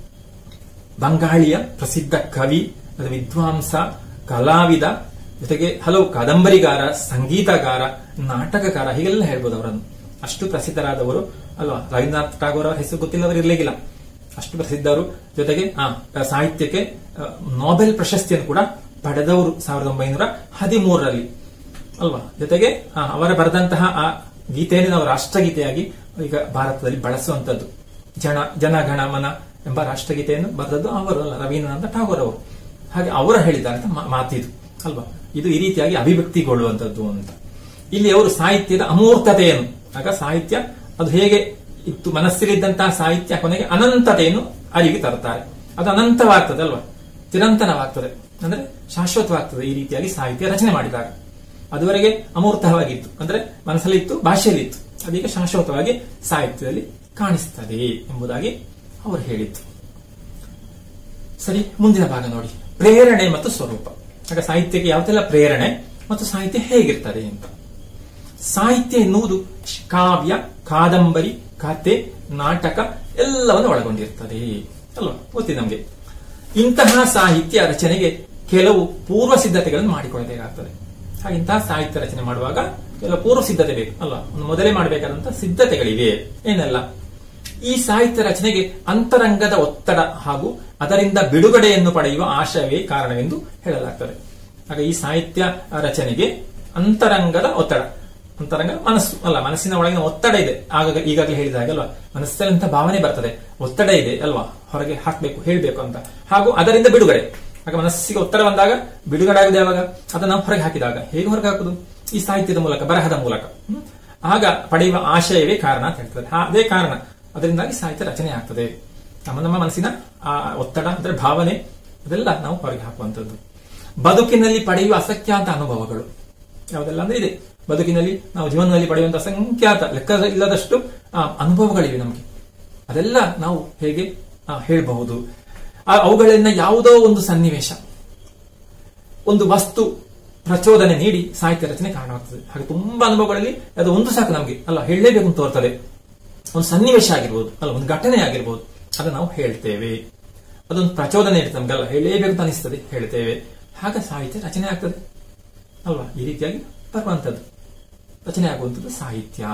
ಬಂಗಾಳಿಯ ಪ್ರಸಿದ್ಧ ಕವಿ ಅದು ವಿದ್ವಾಂಸ ಕಲಾವಿದ ಜೊತೆಗೆ ಹಲವು ಕಾದಂಬರಿಗಾರ ಸಂಗೀತಗಾರ ನಾಟಕಕಾರ ಹೀಗೆಲ್ಲ ಹೇಳ್ಬೋದು ಅವರನ್ನು ಅಷ್ಟು ಪ್ರಸಿದ್ಧರಾದವರು ಅಲ್ವಾ ರವೀಂದ್ರನಾಥ್ ಠಾಗೋರ್ ಅವರ ಹೆಸರು ಗೊತ್ತಿಲ್ಲವರು ಇರ್ಲಿಕ್ಕಿಲ್ಲ ಅಷ್ಟು ಪ್ರಸಿದ್ಧರು ಜೊತೆಗೆ ಆ ಸಾಹಿತ್ಯಕ್ಕೆ ಆ, ನೊಬೆಲ್ ಪ್ರಶಸ್ತಿಯನ್ನು ಕೂಡ ಪಡೆದವರು ಸಾವಿರದ ಒಂಬೈನೂರ ಹದಿಮೂರರಲ್ಲಿ ಅಲ್ವಾ ಜೊತೆಗೆ ಆ, ಅವರ ಬರೆದಂತಹ ಆ ಗೀತೆಯನ್ನು ನಾವು ರಾಷ್ಟ್ರಗೀತೆಯಾಗಿ ಈಗ ಭಾರತದಲ್ಲಿ ಬಳಸುವಂತದ್ದು ಜನ ಜನಗಣ ಮನ ಎಂಬ ರಾಷ್ಟ್ರಗೀತೆಯನ್ನು ಬರೆದದ್ದು ಅವರು ಅಲ್ಲ ರವೀಂದ್ರನಾಥ ಠಾಗೋರ್ ಅವರು ಹಾಗೆ ಅವರು ಹೇಳಿದಂತ ಮಾ- ಮಾತಿದು ಅಲ್ವಾ ಇದು ಈ ರೀತಿಯಾಗಿ ಅಭಿವ್ಯಕ್ತಿಗೊಳ್ಳುವಂತದ್ದು ಅಂತ ಇಲ್ಲಿ ಅವರು ಸಾಹಿತ್ಯದ ಅಮೂರ್ತತೆಯನ್ನು ಆಗ ಸಾಹಿತ್ಯ ಅದು ಹೇಗೆ ಇತ್ತು ಮನಸ್ಸಿಲಿದ್ದಂತಹ ಸಾಹಿತ್ಯ ಕೊನೆಗೆ ಅನಂತತೆಯನ್ನು ಅರಿವಿಗೆ ತರುತ್ತಾರೆ ಅದು ಅನಂತವಾಗ್ತದೆ ಅಲ್ವಾ ಚಿರಂತನವಾಗ್ತದೆ ಅಂದ್ರೆ ಶಾಶ್ವತವಾಗ್ತದೆ ಈ ರೀತಿಯಾಗಿ ಸಾಹಿತ್ಯ ರಚನೆ ಮಾಡಿದಾಗ ಅದುವರೆಗೆ ಅಮೂರ್ತವಾಗಿತ್ತು ಅಂದ್ರೆ ಮನಸ್ಸಲ್ಲಿ ಇತ್ತು ಭಾಷೆಯಲ್ಲಿ ಇತ್ತು ಅದೀಗ ಶಾಶ್ವತವಾಗಿ ಸಾಹಿತ್ಯದಲ್ಲಿ ಕಾಣಿಸ್ತದೆ ಎಂಬುದಾಗಿ ಅವರು ಹೇಳಿತ್ತು ಸರಿ ಮುಂದಿನ ಭಾಗ ನೋಡಿ ಪ್ರೇರಣೆ ಮತ್ತು ಸ್ವರೂಪ ಆಗ ಸಾಹಿತ್ಯಕ್ಕೆ ಯಾವುದೆಲ್ಲ ಪ್ರೇರಣೆ ಮತ್ತು ಸಾಹಿತ್ಯ ಹೇಗಿರ್ತದೆ ಅಂತ ಸಾಹಿತ್ಯ ಎನ್ನುವುದು ಕಾವ್ಯ ಕಾದಂಬರಿ ಕಥೆ ನಾಟಕ ಎಲ್ಲವನ್ನು ಒಳಗೊಂಡಿರ್ತದೆ ಅಲ್ವಾ ಗೊತ್ತಿದೆ ನಮಗೆ ಇಂತಹ ಸಾಹಿತ್ಯ ರಚನೆಗೆ ಕೆಲವು ಪೂರ್ವ ಸಿದ್ಧತೆಗಳನ್ನು ಮಾಡಿಕೊಳ್ಳಬೇಕಾಗ್ತದೆ ಹಾಗೆ ಇಂತಹ ಸಾಹಿತ್ಯ ರಚನೆ ಮಾಡುವಾಗ ಎಲ್ಲ ಪೂರ್ವ ಸಿದ್ಧತೆ ಬೇಕು ಅಲ್ಲ ಒಂದು ಮೊದಲೇ ಮಾಡಬೇಕಾದಂತ ಸಿದ್ಧತೆಗಳಿವೆ ಏನೆಲ್ಲ ಈ ಸಾಹಿತ್ಯ ರಚನೆಗೆ ಅಂತರಂಗದ ಒತ್ತಡ ಹಾಗೂ ಅದರಿಂದ ಬಿಡುಗಡೆಯನ್ನು ಪಡೆಯುವ ಆಶಯವೇ ಕಾರಣವೆಂದು ಹೇಳಲಾಗ್ತದೆ ಆಗ ಈ ಸಾಹಿತ್ಯ ರಚನೆಗೆ ಅಂತರಂಗದ ಒತ್ತಡ ಅಂತರಂಗ ಮನಸ್ಸು ಅಲ್ಲ ಮನಸ್ಸಿನ ಒಳಗಿನ ಒತ್ತಡ ಇದೆ ಆಗ ಈಗಾಗಲೇ ಹೇಳಿದ ಹಾಗೆ ಅಲ್ವಾ ಮನಸ್ಸಲ್ಲಿ ಅಂತ ಭಾವನೆ ಬರ್ತದೆ ಒತ್ತಡ ಇದೆ ಅಲ್ವಾ ಹೊರಗೆ ಹಾಕ್ಬೇಕು ಹೇಳ್ಬೇಕು ಅಂತ ಹಾಗೂ ಅದರಿಂದ ಬಿಡುಗಡೆ ಆಗ ಮನಸ್ಸಿಗೆ ಒತ್ತಡ ಬಂದಾಗ ಬಿಡುಗಡೆ ಆಗುದು ಯಾವಾಗ ಅದನ್ನ ನಾವು ಹೊರಗೆ ಹಾಕಿದಾಗ ಹೇಗೆ ಹೊರಗೆ ಹಾಕುದು ಈ ಸಾಹಿತ್ಯದ ಮೂಲಕ ಬರಹದ ಮೂಲಕ ಹ್ಮ್? ಆಗ ಪಡೆಯುವ ಆಶಯವೇ ಕಾರಣ ಅಂತ ಹೇಳ್ತದೆ ಆ- ಅದೇ ಕಾರಣ ಅದರಿಂದಾಗಿ ಸಾಹಿತ್ಯ ರಚನೆ ಆಗ್ತದೆ ನಮ್ಮ ನಮ್ಮ ಮನಸ್ಸಿನ ಆ ಒತ್ತಡ ಅಂದ್ರೆ ಭಾವನೆ ಅದೆಲ್ಲ ನಾವು ಹೊರಗೆ ಹಾಕುವಂಥದ್ದು ಬದುಕಿನಲ್ಲಿ ಪಡೆಯುವ ಅಸಂಖ್ಯಾತ ಅನುಭವಗಳು ಯಾವುದೆಲ್ಲ ಅಂದ್ರೆ ಇದೆ ಬದುಕಿನಲ್ಲಿ ನಾವು ಜೀವನದಲ್ಲಿ ಪಡೆಯುವಂತಹ ಅಸಂಖ್ಯಾತ ಲೆಕ್ಕ ಇಲ್ಲದಷ್ಟು ಆ, ಅನುಭವಗಳಿವೆ ನಮಗೆ ಅದೆಲ್ಲ ನಾವು ಹೇಗೆ ಆ, ಹೇಳಬಹುದು ಆ, ಅವುಗಳನ್ನ ಯಾವುದೋ ಒಂದು ಸನ್ನಿವೇಶ ಒಂದು ವಸ್ತು ಪ್ರಚೋದನೆ ನೀಡಿ ಸಾಹಿತ್ಯ ರಚನೆ ಕಾರಣವಾಗ್ತದೆ ಹಾಗೆ ತುಂಬಾ ಅನುಭವಗಳಲ್ಲಿ ಅದು ಒಂದು ಸಾಕು ನಮಗೆ ಅಲ್ಲ ಹೇಳಲೇಬೇಕು ಅಂತ ತೋರ್ತದೆ ಒಂದು ಸನ್ನಿವೇಶ ಆಗಿರ್ಬೋದು ಅಲ್ಲ ಒಂದು ಘಟನೆ ಆಗಿರ್ಬೋದು ಅದನ್ನ ನಾವು ಹೇಳ್ತೇವೆ ಅದೊಂದು ಪ್ರಚೋದನೆ ಇರ್ತದೆ ನಮ್ಗೆಲ್ಲ ಹೇಳಲೇಬೇಕು ಅಂತ ಅನಿಸ್ತದೆ ಹೇಳ್ತೇವೆ ಹಾಗೆ ಸಾಹಿತ್ಯ ರಚನೆ ಆಗ್ತದೆ ಅಲ್ವಾ ಈ ರೀತಿಯಾಗಿ ಬರುವಂತದ್ದು ರಚನೆ ಆಗುವಂಥದ್ದು ಸಾಹಿತ್ಯ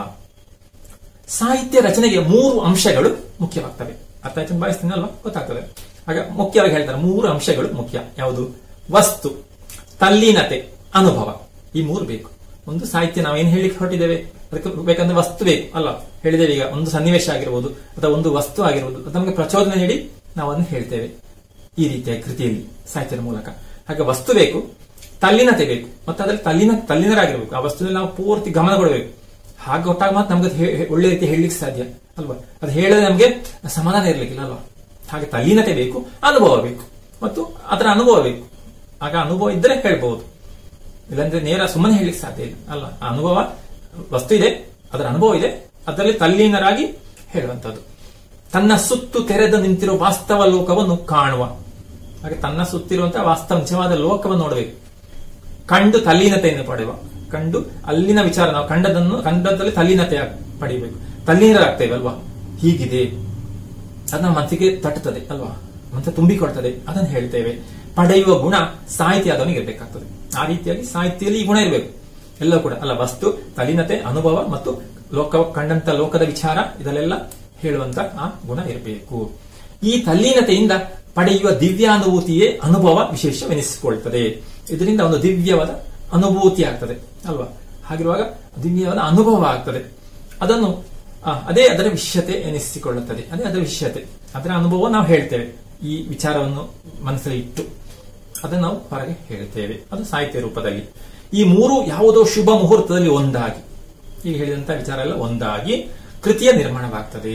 ಸಾಹಿತ್ಯ ರಚನೆಗೆ ಮೂರು ಅಂಶಗಳು ಮುಖ್ಯವಾಗ್ತವೆ ಅರ್ಥ ಆಯ್ತು ಅಂತ ಭಾವಿಸ್ತೀನಿ ಅಲ್ವಾ ಗೊತ್ತಾಗ್ತದೆ ಆಗ ಮುಖ್ಯವಾಗಿ ಹೇಳ್ತಾರೆ ಮೂರು ಅಂಶಗಳು ಮುಖ್ಯ ಯಾವುದು ವಸ್ತು ತಲ್ಲೀನತೆ ಅನುಭವ ಈ ಮೂರು ಬೇಕು ಒಂದು ಸಾಹಿತ್ಯ ನಾವು ಏನು ಹೇಳಿಕ್ಕೆ ಹೊರಟಿದ್ದೇವೆ ಅದಕ್ಕೆ ಬೇಕಂದ್ರೆ ವಸ್ತು ಬೇಕು ಅಲ್ಲ ಹೇಳಿದ್ದೇವೆ ಈಗ ಒಂದು ಸನ್ನಿವೇಶ ಆಗಿರ್ಬೋದು ಅಥವಾ ಒಂದು ವಸ್ತು ಆಗಿರ್ಬೋದು ಅದು ನಮಗೆ ಪ್ರಚೋದನೆ ನೀಡಿ ನಾವು ಅದನ್ನು ಹೇಳ್ತೇವೆ ಈ ರೀತಿಯ ಕೃತಿಯಲ್ಲಿ ಸಾಹಿತ್ಯದ ಮೂಲಕ ಹಾಗೆ ವಸ್ತು ಬೇಕು ತಲ್ಲೀನತೆ ಬೇಕು ಮತ್ತೆ ಅದರಲ್ಲಿ ತಲ್ಲಿನ ತಲ್ಲೀನರಾಗಿರ್ಬೇಕು ಆ ವಸ್ತುವಿನಲ್ಲಿ ನಾವು ಪೂರ್ತಿ ಗಮನ ಕೊಡಬೇಕು ಹಾಗೆ ಕೊಟ್ಟಾಗ ಮಾತ್ರ ನಮ್ಗೆ ಅದು ಹೇ- ಹೇ- ಒಳ್ಳೆ ರೀತಿ ಹೇಳಲಿಕ್ಕೆ ಸಾಧ್ಯ ಅಲ್ವಾ ಅದು ಹೇಳಿದ್ರೆ ನಮಗೆ ಸಮಾಧಾನ ಇರ್ಲಿಕ್ಕಿಲ್ಲ ಅಲ್ವಾ ಹಾಗೆ ತಲ್ಲೀನತೆ ಬೇಕು ಅನುಭವ ಬೇಕು ಮತ್ತು ಅದರ ಅನುಭವ ಬೇಕು ಆಗ ಅನುಭವ ಇದ್ದರೆ ಹೇಳ್ಬಹುದು ಇಲ್ಲಾಂದ್ರೆ ನೇರ ಸುಮ್ಮನೆ ಹೇಳಲಿಕ್ಕೆ ಸಾಧ್ಯ ಇಲ್ಲ ಅಲ್ಲ ಆ ಅನುಭವ ವಸ್ತು ಇದೆ ಅದರ ಅನುಭವ ಇದೆ ಅದರಲ್ಲಿ ತಲ್ಲೀನರಾಗಿ ಹೇಳುವಂತದ್ದು ತನ್ನ ಸುತ್ತು ತೆರೆದು ನಿಂತಿರುವ ವಾಸ್ತವ ಲೋಕವನ್ನು ಕಾಣುವ ಹಾಗೆ ತನ್ನ ಸುತ್ತಿರುವಂತಹ ವಾಸ್ತವ ನಿಜವಾದ ಲೋಕವನ್ನು ನೋಡಬೇಕು ಕಂಡು ತಲ್ಲೀನತೆಯನ್ನು ಪಡೆಯುವ ಕಂಡು ಅಲ್ಲಿನ ವಿಚಾರ ನಾವು ಕಂಡದನ್ನು ಕಂಡದಲ್ಲಿ ತಲ್ಲೀನತೆ ಪಡೆಯಬೇಕು ತಲ್ಲೀನರಾಗ್ತೇವೆ ಅಲ್ವಾ ಹೀಗಿದೆ ಅದು ನಮ್ಮ ಮನಸ್ಸಿಗೆ ತಟ್ಟುತ್ತದೆ ಅಲ್ವಾ ಮತ್ತೆ ತುಂಬಿಕೊಳ್ತದೆ ಅದನ್ನು ಹೇಳ್ತೇವೆ ಪಡೆಯುವ ಗುಣ ಸಾಹಿತ್ಯ ಆದವನಿಗೆ ಇರಬೇಕಾಗ್ತದೆ ಆ ರೀತಿಯಾಗಿ ಸಾಹಿತ್ಯದಲ್ಲಿ ಈ ಗುಣ ಇರಬೇಕು ಎಲ್ಲ ಕೂಡ ಅಲ್ಲ ವಸ್ತು ತಲೀನತೆ ಅನುಭವ ಮತ್ತು ಲೋಕ ಕಂಡಂತ ಲೋಕದ ವಿಚಾರ ಇದನ್ನೆಲ್ಲ ಹೇಳುವಂತ ಆ ಗುಣ ಇರಬೇಕು ಈ ತಲ್ಲೀನತೆಯಿಂದ ಪಡೆಯುವ ದಿವ್ಯಾನುಭೂತಿಯೇ ಅನುಭವ ವಿಶೇಷವೆನಿಸಿಕೊಳ್ತದೆ ಇದರಿಂದ ಒಂದು ದಿವ್ಯವಾದ ಅನುಭೂತಿ ಆಗ್ತದೆ ಅಲ್ವಾ ಹಾಗಿರುವಾಗ ದಿವ್ಯವಾದ ಅನುಭವ ಆಗ್ತದೆ ಅದನ್ನು ಆ, ಅದೇ ಅದರ ವಿಷಯತೆ ಎನಿಸಿಕೊಳ್ಳುತ್ತದೆ ಅದೇ ಅದರ ವಿಷಯತೆ ಅದರ ಅನುಭವ ನಾವು ಹೇಳ್ತೇವೆ ಈ ವಿಚಾರವನ್ನು ಮನಸ್ಸಲ್ಲಿ ಇಟ್ಟು ಅದನ್ನು ನಾವು ಹೊರಗೆ ಹೇಳ್ತೇವೆ ಅದು ಸಾಹಿತ್ಯ ರೂಪದಲ್ಲಿ ಈ ಮೂರು ಯಾವುದೋ ಶುಭ ಮುಹೂರ್ತದಲ್ಲಿ ಒಂದಾಗಿ ಈಗ ಹೇಳಿದಂತ ವಿಚಾರ ಎಲ್ಲ ಒಂದಾಗಿ ಕೃತಿಯ ನಿರ್ಮಾಣವಾಗ್ತದೆ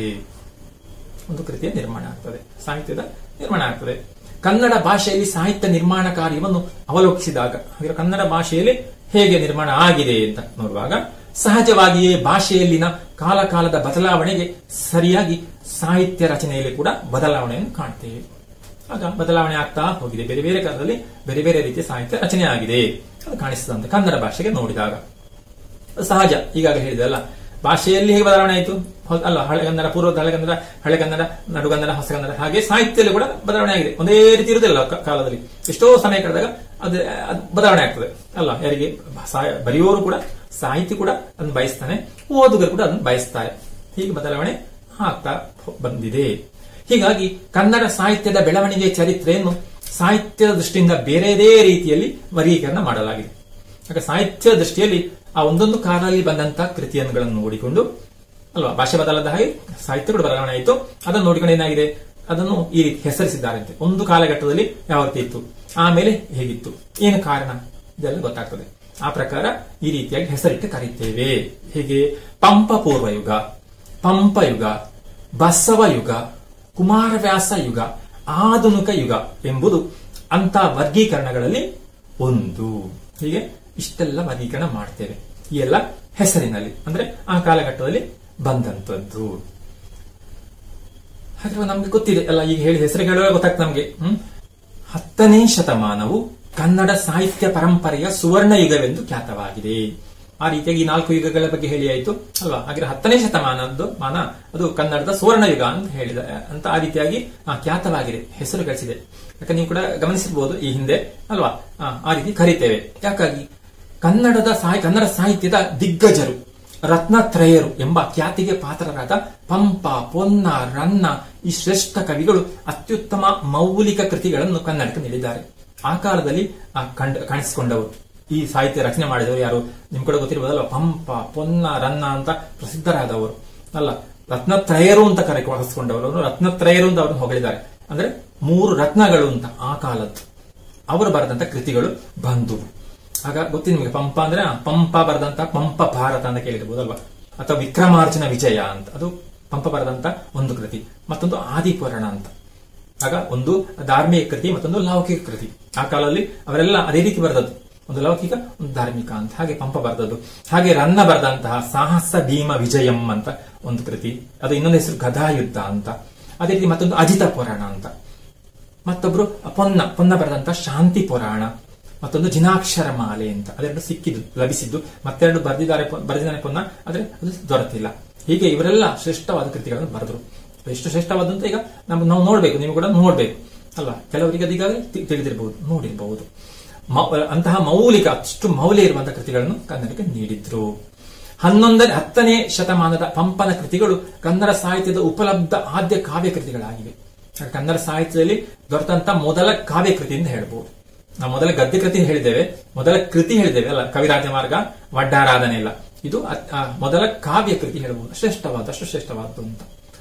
ಒಂದು ಕೃತಿಯ ನಿರ್ಮಾಣ ಆಗ್ತದೆ ಸಾಹಿತ್ಯದ ನಿರ್ಮಾಣ ಆಗ್ತದೆ ಕನ್ನಡ ಭಾಷೆಯಲ್ಲಿ ಸಾಹಿತ್ಯ ನಿರ್ಮಾಣ ಕಾರ್ಯವನ್ನು ಅವಲೋಕಿಸಿದಾಗ ಹಾಗೆ ಕನ್ನಡ ಭಾಷೆಯಲ್ಲಿ ಹೇಗೆ ನಿರ್ಮಾಣ ಆಗಿದೆ ಅಂತ ನೋಡುವಾಗ ಸಹಜವಾಗಿಯೇ ಭಾಷೆಯಲ್ಲಿನ ಕಾಲಕಾಲದ ಬದಲಾವಣೆಗೆ ಸರಿಯಾಗಿ ಸಾಹಿತ್ಯ ರಚನೆಯಲ್ಲಿ ಕೂಡ ಬದಲಾವಣೆಯನ್ನು ಕಾಣ್ತೇವೆ ಆಗ ಬದಲಾವಣೆ ಆಗ್ತಾ ಹೋಗಿದೆ ಬೇರೆ ಬೇರೆ ಕಾಲದಲ್ಲಿ ಬೇರೆ ಬೇರೆ ರೀತಿಯ ಸಾಹಿತ್ಯ ರಚನೆ ಆಗಿದೆ ಅದು ಕಾಣಿಸ್ತದಂತೆ ಕನ್ನಡ ಭಾಷೆಗೆ ನೋಡಿದಾಗ ಅದು ಸಹಜ ಈಗಾಗಲೇ ಹೇಳಿದೆ ಅಲ್ಲ ಭಾಷೆಯಲ್ಲಿ ಹೇಗೆ ಬದಲಾವಣೆ ಆಯಿತು ಹೊ- ಅಲ್ಲ ಹಳೆಗನ್ನಡ ಪೂರ್ವದ ಹಳೆಗನ್ನಡ ಹಳೆಗನ್ನಡ ನಡುಗನ್ನಡ ಹೊಸಗನ್ನಡ ಹಾಗೆ ಸಾಹಿತ್ಯದಲ್ಲಿ ಕೂಡ ಬದಲಾವಣೆ ಆಗಿದೆ ಒಂದೇ ರೀತಿ ಇರುವುದಿಲ್ಲ ಕ- ಕಾಲದಲ್ಲಿ ಎಷ್ಟೋ ಸಮಯ ಕಳೆದಾಗ ಅದು ಅದು ಬದಲಾವಣೆ ಆಗ್ತದೆ ಅಲ್ಲ ಯಾರಿಗೆ ಸಾ- ಬರೆಯುವವರು ಕೂಡ ಸಾಹಿತಿ ಕೂಡ ಅದನ್ನು ಬಯಸ್ತಾನೆ ಓದುಗರು ಕೂಡ ಅದನ್ನು ಬಯಸ್ತಾರೆ ಹೀಗೆ ಬದಲಾವಣೆ ಆಗ್ತಾ ಹೊ- ಬಂದಿದೆ ಹೀಗಾಗಿ ಕನ್ನಡ ಸಾಹಿತ್ಯದ ಬೆಳವಣಿಗೆ ಚರಿತ್ರೆಯನ್ನು ಸಾಹಿತ್ಯದ ದೃಷ್ಟಿಯಿಂದ ಬೇರೆದೇ ರೀತಿಯಲ್ಲಿ ವರ್ಗೀಕರಣ ಮಾಡಲಾಗಿದೆ ಆಗ ಸಾಹಿತ್ಯ ದೃಷ್ಟಿಯಲ್ಲಿ ಆ ಒಂದೊಂದು ಕಾಲದಲ್ಲಿ ಬಂದಂತಹ ಕೃತಿಯನ್ನುಗಳನ್ನು ನೋಡಿಕೊಂಡು ಅಲ್ವಾ ಭಾಷೆ ಬದಲಾದ ಹಾಗೆ ಸಾಹಿತ್ಯ ಕೂಡ ಬದಲಾವಣೆ ಆಯಿತು ಅದನ್ನು ನೋಡಿಕೊಂಡು ಏನಾಗಿದೆ ಅದನ್ನು ಈ ರೀತಿ ಹೆಸರಿಸಿದ್ದಾರಂತೆ ಒಂದು ಕಾಲಘಟ್ಟದಲ್ಲಿ ಯಾವ ರೀತಿ ಇತ್ತು ಆಮೇಲೆ ಹೇಗಿತ್ತು ಏನು ಕಾರಣ ಇದೆಲ್ಲ ಗೊತ್ತಾಗ್ತದೆ ಆ ಪ್ರಕಾರ ಈ ರೀತಿಯಾಗಿ ಹೆಸರಿಟ್ಟು ಕರೀತೇವೆ ಹೇಗೆ ಪಂಪ ಪೂರ್ವ ಯುಗ ಪಂಪ ಯುಗ ಬಸವ ಯುಗ ಕುಮಾರವ್ಯಾಸ ಯುಗ ಆಧುನಿಕ ಯುಗ ಎಂಬುದು ಅಂತ ವರ್ಗೀಕರಣಗಳಲ್ಲಿ ಒಂದು ಹೀಗೆ ಇಷ್ಟೆಲ್ಲ ವರ್ಗೀಕರಣ ಮಾಡ್ತೇವೆ ಈ ಎಲ್ಲ ಹೆಸರಿನಲ್ಲಿ ಅಂದ್ರೆ ಆ ಕಾಲಘಟ್ಟದಲ್ಲಿ ಬಂದಂತದ್ದು ಹಾಗೆ ನಮ್ಗೆ ಗೊತ್ತಿದೆ ಅಲ್ಲ ಈಗ ಹೇಳಿ ಹೆಸರು ಹೇಳುವಾಗ ಗೊತ್ತಾಗ್ತದೆ ನಮ್ಗೆ ಹ್ಮ್ ಹತ್ತನೇ ಶತಮಾನವು ಕನ್ನಡ ಸಾಹಿತ್ಯ ಪರಂಪರೆಯ ಸುವರ್ಣ ಯುಗವೆಂದು ಖ್ಯಾತವಾಗಿದೆ ಆ ರೀತಿಯಾಗಿ ಈ ನಾಲ್ಕು ಯುಗಗಳ ಬಗ್ಗೆ ಹೇಳಿ ಆಯ್ತು ಅಲ್ವಾ ಹಾಗೆ ಹತ್ತನೇ ಶತಮಾನದ್ದು ಮಾನ ಅದು ಕನ್ನಡದ ಸುವರ್ಣ ಯುಗ ಅಂತ ಹೇಳಿದ ಅಂತ ಆ ರೀತಿಯಾಗಿ ಆ, ಖ್ಯಾತವಾಗಿದೆ ಹೆಸರು ಗಳಿಸಿದೆ ಯಾಕಂದ್ರೆ ನೀವು ಕೂಡ ಗಮನಿಸಿರ್ಬೋದು ಈ ಹಿಂದೆ ಅಲ್ವಾ ಆ, ಆ ರೀತಿ ಕರಿತೇವೆ ಯಾಕಾಗಿ ಕನ್ನಡದ ಸಾಹಿ ಕನ್ನಡ ಸಾಹಿತ್ಯದ ದಿಗ್ಗಜರು ರತ್ನತ್ರಯರು ಎಂಬ ಖ್ಯಾತಿಗೆ ಪಾತ್ರರಾದ ಪಂಪ ಪೊನ್ನ ರನ್ನ ಈ ಶ್ರೇಷ್ಠ ಕವಿಗಳು ಅತ್ಯುತ್ತಮ ಮೌಲಿಕ ಕೃತಿಗಳನ್ನು ಕನ್ನಡಕ್ಕೆ ನೀಡಿದ್ದಾರೆ ಆ ಕಾಲದಲ್ಲಿ ಆ ಕಂಡ ಕಾಣಿಸಿಕೊಂಡವರು ಈ ಸಾಹಿತ್ಯ ರಚನೆ ಮಾಡಿದವರು ಯಾರು ನಿಮ್ ಕಡೆ ಗೊತ್ತಿರಬಹುದಲ್ಲ ಪಂಪ ಪೊನ್ನ ರನ್ನ ಅಂತ ಪ್ರಸಿದ್ಧರಾದವರು ಅಲ್ಲ ರತ್ನತ್ರಯರು ಅಂತ ಕರೆ ಹೊರಸ್ಕೊಂಡವರು ರತ್ನತ್ರಯರು ಅಂತ ಅವರನ್ನು ಹೊಗಳಿದ್ದಾರೆ ಅಂದ್ರೆ ಮೂರು ರತ್ನಗಳು ಅಂತ ಆ ಕಾಲದ್ದು ಅವರು ಬರೆದಂತ ಕೃತಿಗಳು ಬಂದುವು ಆಗ ಗೊತ್ತಿದೆ ನಿಮಗೆ ಪಂಪ ಅಂದ್ರೆ ಆ, ಪಂಪ ಬರೆದಂತ ಪಂಪ ಭಾರತ ಅಂತ ಕೇಳಿರ್ಬೋದಲ್ವಾ ಅಥವಾ ವಿಕ್ರಮಾರ್ಜುನ ವಿಜಯ ಅಂತ ಅದು ಪಂಪ ಬರೆದಂತ ಒಂದು ಕೃತಿ ಮತ್ತೊಂದು ಆದಿಪುರಾಣ ಅಂತ ಆಗ ಒಂದು ಧಾರ್ಮಿಕ ಕೃತಿ ಮತ್ತೊಂದು ಲೌಕಿಕ ಕೃತಿ ಆ ಕಾಲದಲ್ಲಿ ಅವರೆಲ್ಲ ಅದೇ ರೀತಿ ಬರೆದದ್ದು ಒಂದು ಲೌಕಿಕ ಒಂದು ಧಾರ್ಮಿಕ ಅಂತ ಹಾಗೆ ಪಂಪ ಬರೆದದ್ದು ಹಾಗೆ ರನ್ನ ಬರೆದಂತಹ ಸಾಹಸ ಭೀಮ ವಿಜಯಂ ಅಂತ ಒಂದು ಕೃತಿ ಅದು ಇನ್ನೊಂದು ಹೆಸರು ಗದಾಯುದ್ಧ ಅಂತ ಅದೇ ರೀತಿ ಮತ್ತೊಂದು ಅಜಿತ ಪುರಾಣ ಅಂತ ಮತ್ತೊಬ್ರು ಪೊನ್ನ ಪೊನ್ನ ಬರೆದಂತ ಶಾಂತಿ ಪುರಾಣ ಮತ್ತೊಂದು ಜಿನಾಕ್ಷರ ಮಾಲೆ ಅಂತ ಅದೆರಡು ಸಿಕ್ಕಿದ್ದು ಲಭಿಸಿದ್ದು ಮತ್ತೆರಡು ಬರೆದಿದ್ದಾರೆ ಪೊ- ಬರೆದಿದ್ದಾನೆ ಪೊನ್ನ ಆದ್ರೆ ಅದು ದೊರೆತಿಲ್ಲ ಹೀಗೆ ಇವರೆಲ್ಲ ಶ್ರೇಷ್ಠವಾದ ಕೃತಿಗಳನ್ನು ಬರೆದ್ರು ಎಷ್ಟು ಶ್ರೇಷ್ಠವಾದಂತ ಈಗ ನಮ್ಗೆ ನಾವು ನೋಡ್ಬೇಕು ನೀವು ಕೂಡ ನೋಡ್ಬೇಕು ಅಲ್ಲ ಕೆಲವರಿಗೆ ಅದು ಈಗಾಗಲೇ ತಿ- ತಿಳಿದಿರಬಹುದು ನೋಡಿರಬಹುದು ಮೌ- ಅಂತಹ ಮೌಲಿಕ ಅಷ್ಟು ಮೌಲ್ಯ ಇರುವಂತಹ ಕೃತಿಗಳನ್ನು ಕನ್ನಡಕ್ಕೆ ನೀಡಿದ್ರು ಹನ್ನೊಂದನೇ ಹತ್ತನೇ ಶತಮಾನದ ಪಂಪನ ಕೃತಿಗಳು ಕನ್ನಡ ಸಾಹಿತ್ಯದ ಉಪಲಬ್ಧ ಆದ್ಯ ಕಾವ್ಯ ಕೃತಿಗಳಾಗಿವೆ ಹಾಗೆ ಕನ್ನಡ ಸಾಹಿತ್ಯದಲ್ಲಿ ದೊರೆತಂತ ಮೊದಲ ಕಾವ್ಯ ಕೃತಿ ಅಂತ ಹೇಳ್ಬೋದು ನಾವು ಮೊದಲ ಗದ್ಯ ಕೃತಿ ಹೇಳಿದ್ದೇವೆ ಮೊದಲ ಕೃತಿ ಹೇಳಿದ್ದೇವೆ ಅಲ್ಲ ಕವಿರಾಜ ಮಾರ್ಗ ವಡ್ಡಾರಾಧನೆ ಇಲ್ಲ ಇದು ಅತ್- ಆ ಮೊದಲ ಕಾವ್ಯ ಕೃತಿ ಹೇಳಬಹುದು ಶ್ರೇಷ್ಠವಾದ ಅಷ್ಟು ಶ್ರೇಷ್ಠವಾದ್ದು ಅಂತ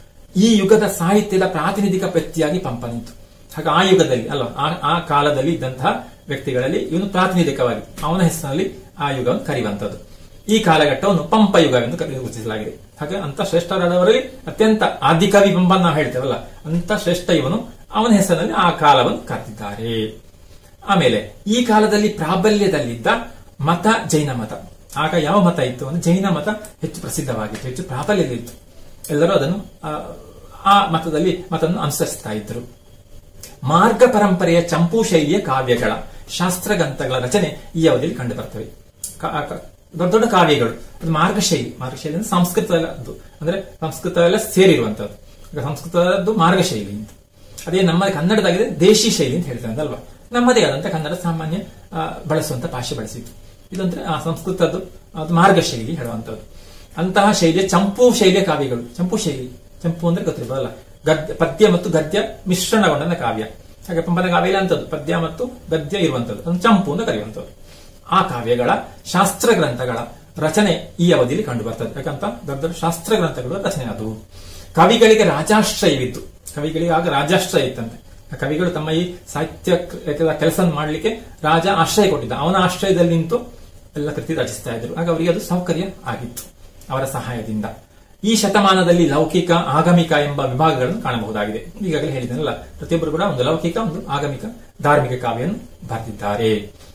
ಈ ಯುಗದ ಸಾಹಿತ್ಯದ ಪ್ರಾತಿನಿಧಿಕ ವ್ಯಕ್ತಿಯಾಗಿ ಪಂಪ ನಿಂತು ಹಾಗೆ ಆ ಯುಗದಲ್ಲಿ ಅಲ್ಲ ಆ- ಆ ಕಾಲದಲ್ಲಿ ಇದ್ದಂತಹ ವ್ಯಕ್ತಿಗಳಲ್ಲಿ ಇವನು ಪ್ರಾತಿನಿಧಿಕವಾಗಿ ಅವನ ಹೆಸರಿನಲ್ಲಿ ಆ ಯುಗವನ್ನು ಕರೆಯುವಂತದ್ದು ಈ ಕಾಲಘಟ್ಟವನ್ನು ಪಂಪ ಯುಗ ಎಂದು ಕರೆ- ಗುರುತಿಸಲಾಗಿದೆ ಹಾಗೆ ಅಂತ ಶ್ರೇಷ್ಠರಾದವರಲ್ಲಿ ಅತ್ಯಂತ ಆದಿಕವಿ ಪಂಪ ಅಂತ ನಾವು ಹೇಳ್ತೇವಲ್ಲ ಅಂತ ಶ್ರೇಷ್ಠ ಇವನು ಅವನ ಹೆಸರಿನಲ್ಲಿ ಆ ಕಾಲವನ್ನು ಕರೆದಿದ್ದಾರೆ ಆಮೇಲೆ ಈ ಕಾಲದಲ್ಲಿ ಪ್ರಾಬಲ್ಯದಲ್ಲಿದ್ದ ಮತ ಜೈನ ಮತ ಆಗ ಯಾವ ಮತ ಇತ್ತು ಅಂದ್ರೆ ಜೈನ ಮತ ಹೆಚ್ಚು ಪ್ರಸಿದ್ಧವಾಗಿತ್ತು ಹೆಚ್ಚು ಪ್ರಾಬಲ್ಯದಲ್ಲಿತ್ತು ಎಲ್ಲರೂ ಅದನ್ನು ಆ, ಆ ಮತದಲ್ಲಿ ಮತವನ್ನು ಅನುಸರಿಸ್ತಾ ಇದ್ದರು ಮಾರ್ಗ ಪರಂಪರೆಯ ಚಂಪು ಶೈಲಿಯ ಕಾವ್ಯಗಳ ಶಾಸ್ತ್ರಗ್ರಂಥಗಳ ರಚನೆ ಈ ಅವಧಿಯಲ್ಲಿ ಕಂಡು ಬರ್ತವೆ ಕ- ಕ- ದೊಡ್ಡ ದೊಡ್ಡ ಕಾವ್ಯಗಳು ಅದು ಮಾರ್ಗ ಶೈಲಿ ಮಾರ್ಗ ಶೈಲಿ ಅಂದ್ರೆ ಸಂಸ್ಕೃತದ್ದು ಅಂದ್ರೆ ಸಂಸ್ಕೃತ ಎಲ್ಲ ಸೇರಿರುವಂತದ್ದು ಈಗ ಸಂಸ್ಕೃತದ್ದು ಮಾರ್ಗ ಶೈಲಿ ಅಂತ ಅದೇ ನಮ್ಮ ಕನ್ನಡದಾಗಿದೆ ದೇಶಿ ಶೈಲಿ ಅಂತ ಹೇಳ್ತಾರೆ ಅಲ್ವಾ ನಮ್ಮದೇ ಆದಂತ ಕನ್ನಡ ಸಾಮಾನ್ಯ ಆ, ಬಳಸುವಂತ ಭಾಷೆ ಬಳಸಿತ್ತು ಇದಂದ್ರೆ ಆ ಸಂಸ್ಕೃತದ್ದು ಅದು ಮಾರ್ಗ ಶೈಲಿ ಹೇಳುವಂತದ್ದು ಅಂತಹ ಶೈಲಿಯ ಚಂಪು ಶೈಲಿಯ ಕಾವ್ಯಗಳು ಚಂಪು ಶೈಲಿ ಚಂಪು ಅಂದ್ರೆ ಗೊತ್ತಿರಬಹುದಲ್ಲ ಗದ್ಯ ಪದ್ಯ ಮತ್ತು ಗದ್ಯ ಮಿಶ್ರಣಗೊಂಡ ಕಾವ್ಯ ಹಾಗೆ ಪಂಪನ ಕಾವ್ಯ ಅಂತದ್ದು ಪದ್ಯ ಮತ್ತು ಗದ್ಯ ಇರುವಂತದ್ದು ಅದನ್ನು ಚಂಪು ಅಂತ ಕರೆಯುವಂತದ್ದು ಆ ಕಾವ್ಯಗಳ ಶಾಸ್ತ್ರ ಗ್ರಂಥಗಳ ರಚನೆ ಈ ಅವಧಿಯಲ್ಲಿ ಕಂಡು ಬರ್ತದೆ ಯಾಕಂತ ದೊಡ್ಡ ದೊಡ್ಡ ಶಾಸ್ತ್ರ ಗ್ರಂಥಗಳು ರಚನೆ ಆದವು ಕವಿಗಳಿಗೆ ರಾಜಾಶ್ರಯವಿತ್ತು ಕವಿಗಳಿಗೆ ಆಗ ರಾಜಾಶ್ರಯ ಇತ್ತಂತೆ ಆ ಕವಿಗಳು ತಮ್ಮ ಈ ಸಾಹಿತ್ಯ ಕೆಲಸ ಮಾಡಲಿಕ್ಕೆ ರಾಜ ಆಶ್ರಯ ಕೊಟ್ಟಿದ್ದ ಅವನ ಆಶ್ರಯದಲ್ಲಿ ನಿಂತು ಎಲ್ಲ ಕೃತಿ ರಚಿಸ್ತಾ ಇದ್ರು ಆಗ ಅವರಿಗೆ ಅದು ಸೌಕರ್ಯ ಆಗಿತ್ತು ಅವರ ಸಹಾಯದಿಂದ ಈ ಶತಮಾನದಲ್ಲಿ ಲೌಕಿಕ ಆಗಮಿಕ ಎಂಬ ವಿಭಾಗಗಳನ್ನು ಕಾಣಬಹುದಾಗಿದೆ ಈಗಾಗಲೇ ಹೇಳಿದನಲ್ಲ ಪ್ರತಿಯೊಬ್ಬರು ಕೂಡ ಒಂದು ಲೌಕಿಕ ಒಂದು ಆಗಮಿಕ ಧಾರ್ಮಿಕ ಕಾವ್ಯವನ್ನು ಬರೆದಿದ್ದಾರೆ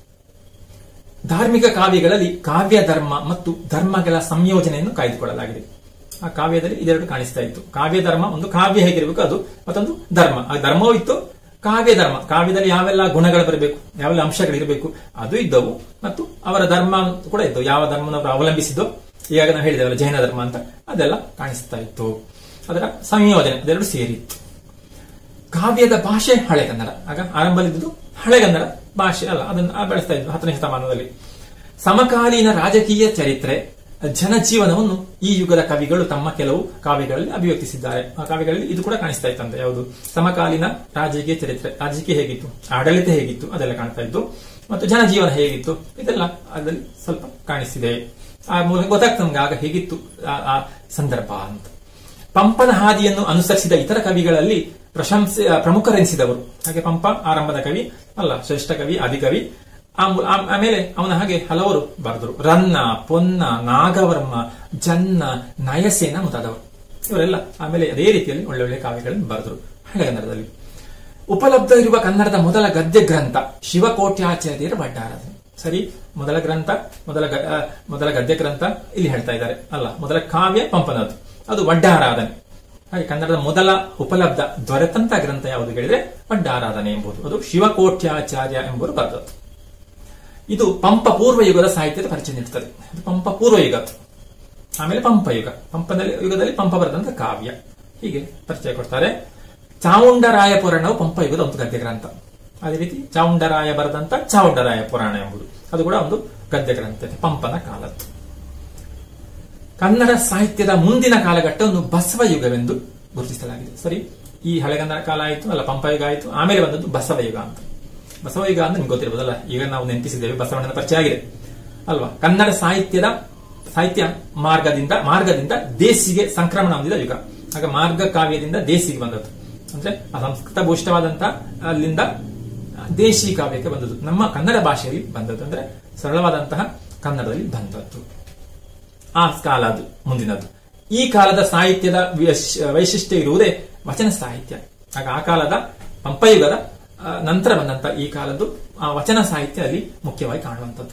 ಧಾರ್ಮಿಕ ಕಾವ್ಯಗಳಲ್ಲಿ ಕಾವ್ಯ ಧರ್ಮ ಮತ್ತು ಧರ್ಮಗಳ ಸಂಯೋಜನೆಯನ್ನು ಕಾಯ್ದುಕೊಳ್ಳಲಾಗಿದೆ ಆ ಕಾವ್ಯದಲ್ಲಿ ಇದೆರಡು ಕಾಣಿಸ್ತಾ ಇತ್ತು ಕಾವ್ಯ ಧರ್ಮ ಒಂದು ಕಾವ್ಯ ಹೇಗಿರಬೇಕು ಅದು ಮತ್ತೊಂದು ಧರ್ಮ ಆ ಧರ್ಮವೂ ಇತ್ತು ಕಾವ್ಯ ಧರ್ಮ ಕಾವ್ಯದಲ್ಲಿ ಯಾವೆಲ್ಲ ಗುಣಗಳು ಬರಬೇಕು ಯಾವೆಲ್ಲ ಅಂಶಗಳಿರಬೇಕು ಅದು ಇದ್ದವು ಮತ್ತು ಅವರ ಧರ್ಮ ಕೂಡ ಇದ್ದವು ಯಾವ ಧರ್ಮವನ್ನು ಅವಲಂಬಿಸಿದ್ದೋ ಈಗಾಗ ನಾವು ಹೇಳಿದೆವಲ್ಲ ಜೈನ ಧರ್ಮ ಅಂತ ಅದೆಲ್ಲ ಕಾಣಿಸ್ತಾ ಇತ್ತು ಅದರ ಸಂಯೋಜನೆ ಅದೆರಡು ಸೇರಿತ್ತು ಕಾವ್ಯದ ಭಾಷೆ ಹಳೆ ಕನ್ನಡ ಆಗ ಆರಂಭದಲ್ಲಿದ್ದು ಹಳೆಗನ್ನಡ ಭಾಷೆ ಅಲ್ಲ ಅದನ್ನು ಆ ಬೆಳೆಸ್ತಾ ಇದ್ದು ಹತ್ತನೇ ಶತಮಾನದಲ್ಲಿ ಸಮಕಾಲೀನ ರಾಜಕೀಯ ಚರಿತ್ರೆ ಜನಜೀವನವನ್ನು ಈ ಯುಗದ ಕವಿಗಳು ತಮ್ಮ ಕೆಲವು ಕಾವ್ಯಗಳಲ್ಲಿ ಅಭಿವ್ಯಕ್ತಿಸಿದ್ದಾರೆ ಆ ಕಾವ್ಯಗಳಲ್ಲಿ ಇದು ಕೂಡ ಕಾಣಿಸ್ತಾ ಇತ್ತಂತೆ ಯಾವುದು ಸಮಕಾಲೀನ ರಾಜಕೀಯ ಚರಿತ್ರೆ ರಾಜಕೀಯ ಹೇಗಿತ್ತು ಆಡಳಿತ ಹೇಗಿತ್ತು ಅದೆಲ್ಲ ಕಾಣ್ತಾ ಇತ್ತು ಮತ್ತು ಜನಜೀವನ ಹೇಗಿತ್ತು ಇದೆಲ್ಲ ಅದರಲ್ಲಿ ಸ್ವಲ್ಪ ಕಾಣಿಸ್ತಿದೆ ಆ ಮೂಲಕ ಗೊತ್ತಾಗ್ತದೆ ನಮ್ಗೆ ಆಗ ಹೇಗಿತ್ತು ಆ- ಆ ಸಂದರ್ಭ ಅಂತ ಪಂಪನ ಹಾದಿಯನ್ನು ಅನುಸರಿಸಿದ ಇತರ ಕವಿಗಳಲ್ಲಿ ಪ್ರಶಂಸೆ ಆ, ಪ್ರಮುಖರೆನಿಸಿದವರು ಹಾಗೆ ಪಂಪ ಆರಂಭದ ಕವಿ ಅಲ್ಲ ಶ್ರೇಷ್ಠ ಕವಿ ಆದಿಕವಿ ಆ ಮೂ- ಆ- ಆಮೇಲೆ ಅವನ ಹಾಗೆ ಹಲವರು ಬರೆದರು ರನ್ನ ಪೊನ್ನ ನಾಗವರ್ಮ ಜನ್ನ ನಯಸೇನ ಮುಂತಾದವರು ಇವರೆಲ್ಲ ಆಮೇಲೆ ಅದೇ ರೀತಿಯಲ್ಲಿ ಒಳ್ಳೊಳ್ಳೆ ಕಾವ್ಯಗಳನ್ನು ಬರೆದರು ಹಳೆಗನ್ನಡದಲ್ಲಿ ಉಪಲಬ್ಧ ಇರುವ ಕನ್ನಡದ ಮೊದಲ ಗದ್ಯ ಗ್ರಂಥ ಶಿವಕೋಟ್ಯಾಚಾರ್ಯರ ಭಟ್ಟಾರಾಧನೆ ಸರಿ ಮೊದಲ ಗ್ರಂಥ ಮೊದಲ ಗ- ಆ, ಮೊದಲ ಗದ್ಯ ಗ್ರಂಥ ಇಲ್ಲಿ ಹೇಳ್ತಾ ಇದ್ದಾರೆ ಅಲ್ಲ ಮೊದಲ ಕಾವ್ಯ ಪಂಪನದ್ದು ಅದು ವಡ್ಡಾರಾಧನೆ ಹಾಗೆ ಕನ್ನಡದ ಮೊದಲ ಉಪಲಬ್ಧ ದೊರೆತಂತ ಗ್ರಂಥ ಯಾವುದು ಹೇಳಿದ್ರೆ ವಡ್ಡಾರಾಧನೆ ಎಂಬುದು ಅದು ಶಿವಕೋಟ್ಯಾಚಾರ್ಯ ಎಂಬುದು ಬರೆದದ್ದು ಇದು ಪಂಪ ಪೂರ್ವ ಯುಗದ ಸಾಹಿತ್ಯದ ಪರಿಚಯ ನೀಡುತ್ತದೆ ಇದು ಪಂಪ ಪೂರ್ವ ಯುಗ ಆಮೇಲೆ ಪಂಪ ಯುಗ ಪಂಪನಲ್ಲಿ ಯುಗದಲ್ಲಿ ಪಂಪ ಬರೆದಂತ ಕಾವ್ಯ ಹೀಗೆ ಪರಿಚಯ ಕೊಡ್ತಾರೆ ಚಾವುಂಡರಾಯ ಪುರಾಣವು ಪಂಪ ಯುಗದ ಒಂದು ಗದ್ಯ ಗ್ರಂಥ ಅದೇ ರೀತಿ ಚಾವುಂಡರಾಯ ಬರೆದಂತ ಚಾವುಂಡರಾಯ ಪುರಾಣ ಎಂಬುದು ಅದು ಕೂಡ ಒಂದು ಗದ್ಯ ಗ್ರಂಥತೆ ಪಂಪನ ಕಾಲದ್ದು ಕನ್ನಡ ಸಾಹಿತ್ಯದ ಮುಂದಿನ ಕಾಲಘಟ್ಟವನ್ನು ಬಸವ ಯುಗವೆಂದು ಗುರುತಿಸಲಾಗಿದೆ ಸರಿ ಈ ಹಳೆಗನ್ನಡ ಕಾಲ ಆಯಿತು ಅಲ್ಲ ಪಂಪ ಯುಗ ಆಯಿತು ಆಮೇಲೆ ಬಂದದ್ದು ಬಸವ ಯುಗ ಅಂತ ಬಸವ ಯುಗ ಅಂದ್ರೆ ನಿಮ್ಗೆ ಗೊತ್ತಿರ್ಬೋದಲ್ಲ ಈಗ ನಾವು ನೆನಪಿಸಿದ್ದೇವೆ ಬಸವಣ್ಣನ ಪರಿಚಯ ಆಗಿದೆ ಅಲ್ವಾ ಕನ್ನಡ ಸಾಹಿತ್ಯದ ಸಾಹಿತ್ಯ ಮಾರ್ಗದಿಂದ ಮಾರ್ಗದಿಂದ ದೇಸಿಗೆ ಸಂಕ್ರಮಣ ಹೊಂದಿದ ಯುಗ ಆಗ ಮಾರ್ಗ ಕಾವ್ಯದಿಂದ ದೇಸಿಗೆ ಬಂದದ್ದು ಅಂದ್ರೆ ಆ ಸಂಸ್ಕೃತ ಭೂಷಿತವಾದಂತಹ ಅಲ್ಲಿಂದ ದೇಶಿ ಕಾವ್ಯಕ್ಕೆ ಬಂದದ್ದು ನಮ್ಮ ಕನ್ನಡ ಭಾಷೆಯಲ್ಲಿ ಬಂದದ್ದು ಅಂದ್ರೆ ಸರಳವಾದಂತಹ ಕನ್ನಡದಲ್ಲಿ ಬಂದದ್ದು ಆ ಕಾಲ ಅದು ಮುಂದಿನದ್ದು ಈ ಕಾಲದ ಸಾಹಿತ್ಯದ ವಿಶ್- ವೈಶಿಷ್ಟ್ಯ ಇರುವುದೇ ವಚನ ಸಾಹಿತ್ಯ ಆಗ ಆ ಕಾಲದ ಪಂಪಯುಗದ ಆ, ನಂತರ ಬಂದಂತ ಈ ಕಾಲದ್ದು ಆ ವಚನ ಸಾಹಿತ್ಯ ಅಲ್ಲಿ ಮುಖ್ಯವಾಗಿ ಕಾಣುವಂಥದ್ದು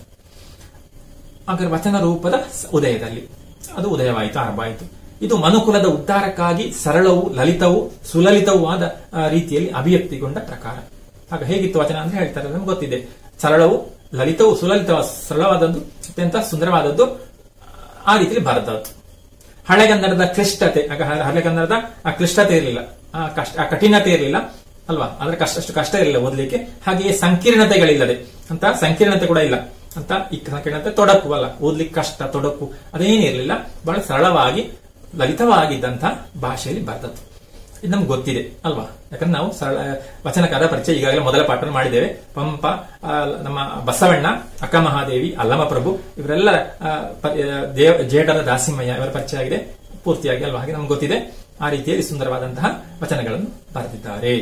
ಹಾಗಾದ್ರೆ ವಚನ ರೂಪದ ಸ- ಉದಯದಲ್ಲಿ ಅದು ಉದಯವಾಯಿತು ಆರಂಭ ಆಯಿತು ಇದು ಮನುಕುಲದ ಉದ್ಧಾರಕ್ಕಾಗಿ ಸರಳವೂ ಲಲಿತವೂ ಸುಲಲಿತವೂ ಆದ ಆ, ರೀತಿಯಲ್ಲಿ ಅಭಿವ್ಯಕ್ತಿಗೊಂಡ ಪ್ರಕಾರ ಆಗ ಹೇಗಿತ್ತು ವಚನ ಅಂದ್ರೆ ಹೇಳ್ತಾರೆ ನಮ್ಗೆ ಗೊತ್ತಿದೆ ಸರಳವು ಲಲಿತವು ಸುಲಲಿತ ಸರಳವಾದದ್ದು ಅತ್ಯಂತ ಸುಂದರವಾದದ್ದು ಆ ರೀತಿಯಲ್ಲಿ ಬರೆದದ್ದು ಹಳೆಗನ್ನಡದ ಕ್ಲಿಷ್ಟತೆ ಆಗ ಹ- ಹಳೆಗನ್ನಡದ ಆ ಕ್ಲಿಷ್ಟತೆ ಇರಲಿಲ್ಲ ಆ ಕಷ್ಟ ಆ ಕಠಿಣತೆ ಇರಲಿಲ್ಲ ಅಲ್ವಾ ಅಂದ್ರೆ ಕಷ್ಟ ಅಷ್ಟು ಕಷ್ಟ ಇರಲಿಲ್ಲ ಓದಲಿಕ್ಕೆ ಹಾಗೆಯೇ ಸಂಕೀರ್ಣತೆಗಳಿಲ್ಲದೆ ಅಂತ ಸಂಕೀರ್ಣತೆ ಕೂಡ ಇಲ್ಲ ಅಂತ ಈ ಸಂಕೀರ್ಣತೆ ತೊಡಕು ಅಲ್ಲ ಓದ್ಲಿಕ್ಕೆ ಕಷ್ಟ ತೊಡಕು ಅದೇನೇ ಇರಲಿಲ್ಲ ಬಹಳ ಸರಳವಾಗಿ ಲಲಿತವಾಗಿದ್ದಂತಹ ಭಾಷೆಯಲ್ಲಿ ಬರೆದದ್ದು ಇದು ನಮ್ಗೆ ಗೊತ್ತಿದೆ ಅಲ್ವಾ ಯಾಕಂದ್ರೆ ನಾವು ಸರಳ ವಚನಕಾರ ಪರಿಚಯ ಈಗಾಗಲೇ ಮೊದಲ ಪಾಠ ಮಾಡಿದ್ದೇವೆ ಪಂಪ ಆ, ನಮ್ಮ ಬಸವಣ್ಣ ಅಕ್ಕ ಮಹಾದೇವಿ ಅಲ್ಲಮ ಪ್ರಭು ಇವರೆಲ್ಲ ಆ, ಪ- ಆ, ದೇವ ಜೇಡದ ದಾಸಿಮಯ್ಯ ಇವರ ಪರಿಚಯ ಆಗಿದೆ ಪೂರ್ತಿಯಾಗಿ ಅಲ್ವಾ ಹಾಗೆ ನಮ್ಗೆ ಗೊತ್ತಿದೆ ಆ ರೀತಿಯಲ್ಲಿ ಸುಂದರವಾದಂತಹ ವಚನಗಳನ್ನು ಬರೆದಿದ್ದಾರೆ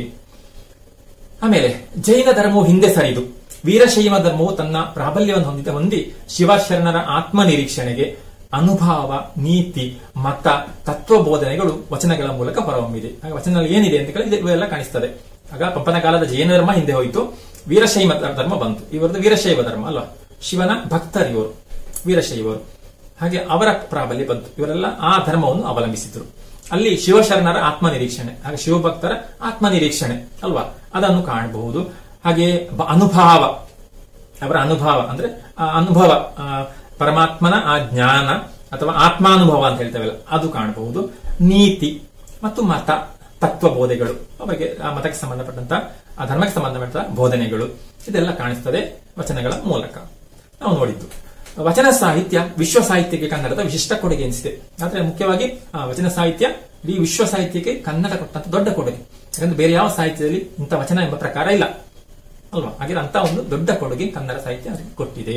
ಆಮೇಲೆ ಜೈನ ಧರ್ಮವು ಹಿಂದೆ ಸರಿದು ವೀರಶೈವ ಧರ್ಮವು ತನ್ನ ಪ್ರಾಬಲ್ಯವನ್ನು ಹೊಂದಿದ ಹೊಂದಿ ಶಿವಶರಣರ ಆತ್ಮ ನಿರೀಕ್ಷಣೆಗೆ ಅನುಭವ ನೀತಿ ಮತ ತತ್ವಬೋಧನೆಗಳು ವಚನಗಳ ಮೂಲಕ ಹೊರಹೊಮ್ಮಿದೆ ಆಗ ವಚನದಲ್ಲಿ ಏನಿದೆ ಅಂತ ಕೇಳಿದ್ರೆ ಇವೆಲ್ಲ ಕಾಣಿಸ್ತದೆ ಆಗ ಪಂಪನ ಕಾಲದ ಜೈನ ಧರ್ಮ ಹಿಂದೆ ಹೋಯಿತು ವೀರಶೈವ ಧರ್ಮ ಬಂತು ಇವರದ್ದು ವೀರಶೈವ ಧರ್ಮ ಅಲ್ವಾ ಶಿವನ ಭಕ್ತರಿವರು ವೀರಶೈವರು ಹಾಗೆ ಅವರ ಪ್ರಾಬಲ್ಯ ಬಂತು ಇವರೆಲ್ಲ ಆ ಧರ್ಮವನ್ನು ಅವಲಂಬಿಸಿದ್ರು ಅಲ್ಲಿ ಶಿವಶರಣರ ಆತ್ಮ ನಿರೀಕ್ಷಣೆ ಹಾಗೆ ಶಿವಭಕ್ತರ ಆತ್ಮ ನಿರೀಕ್ಷಣೆ ಅಲ್ವಾ ಅದನ್ನು ಕಾಣಬಹುದು ಹಾಗೆ ಬ- ಅನುಭವ ಅವರ ಅನುಭವ ಅಂದ್ರೆ ಆ ಅನುಭವ ಆ, ಪರಮಾತ್ಮನ ಆ ಜ್ಞಾನ ಅಥವಾ ಆತ್ಮಾನುಭವ ಅಂತ ಹೇಳ್ತೇವಲ್ಲ ಅದು ಕಾಣಬಹುದು ನೀತಿ ಮತ್ತು ಮತ ತತ್ವಬೋಧೆಗಳು ಅವರಿಗೆ ಆ ಮತಕ್ಕೆ ಸಂಬಂಧಪಟ್ಟಂತ ಆ ಧರ್ಮಕ್ಕೆ ಸಂಬಂಧಪಟ್ಟ ಬೋಧನೆಗಳು ಇದೆಲ್ಲ ಕಾಣಿಸ್ತದೆ ವಚನಗಳ ಮೂಲಕ ನಾವು ನೋಡಿದ್ದು ವಚನ ಸಾಹಿತ್ಯ ವಿಶ್ವ ಸಾಹಿತ್ಯಕ್ಕೆ ಕನ್ನಡದ ವಿಶಿಷ್ಟ ಕೊಡುಗೆ ಎನಿಸಿದೆ ಆದ್ರೆ ಮುಖ್ಯವಾಗಿ ಆ ವಚನ ಸಾಹಿತ್ಯ ಇಡೀ ವಿಶ್ವ ಸಾಹಿತ್ಯಕ್ಕೆ ಕನ್ನಡ ಕೊಟ್ಟಂತ ದೊಡ್ಡ ಕೊಡುಗೆ ಯಾಕಂದ್ರೆ ಬೇರೆ ಯಾವ ಸಾಹಿತ್ಯದಲ್ಲಿ ಇಂಥ ವಚನ ಎಂಬ ಪ್ರಕಾರ ಇಲ್ಲ ಅಲ್ವಾ ಹಾಗೆ ಅಂತ ಒಂದು ದೊಡ್ಡ ಕೊಡುಗೆ ಕನ್ನಡ ಸಾಹಿತ್ಯ ಅದಕ್ಕೆ ಕೊಟ್ಟಿದೆ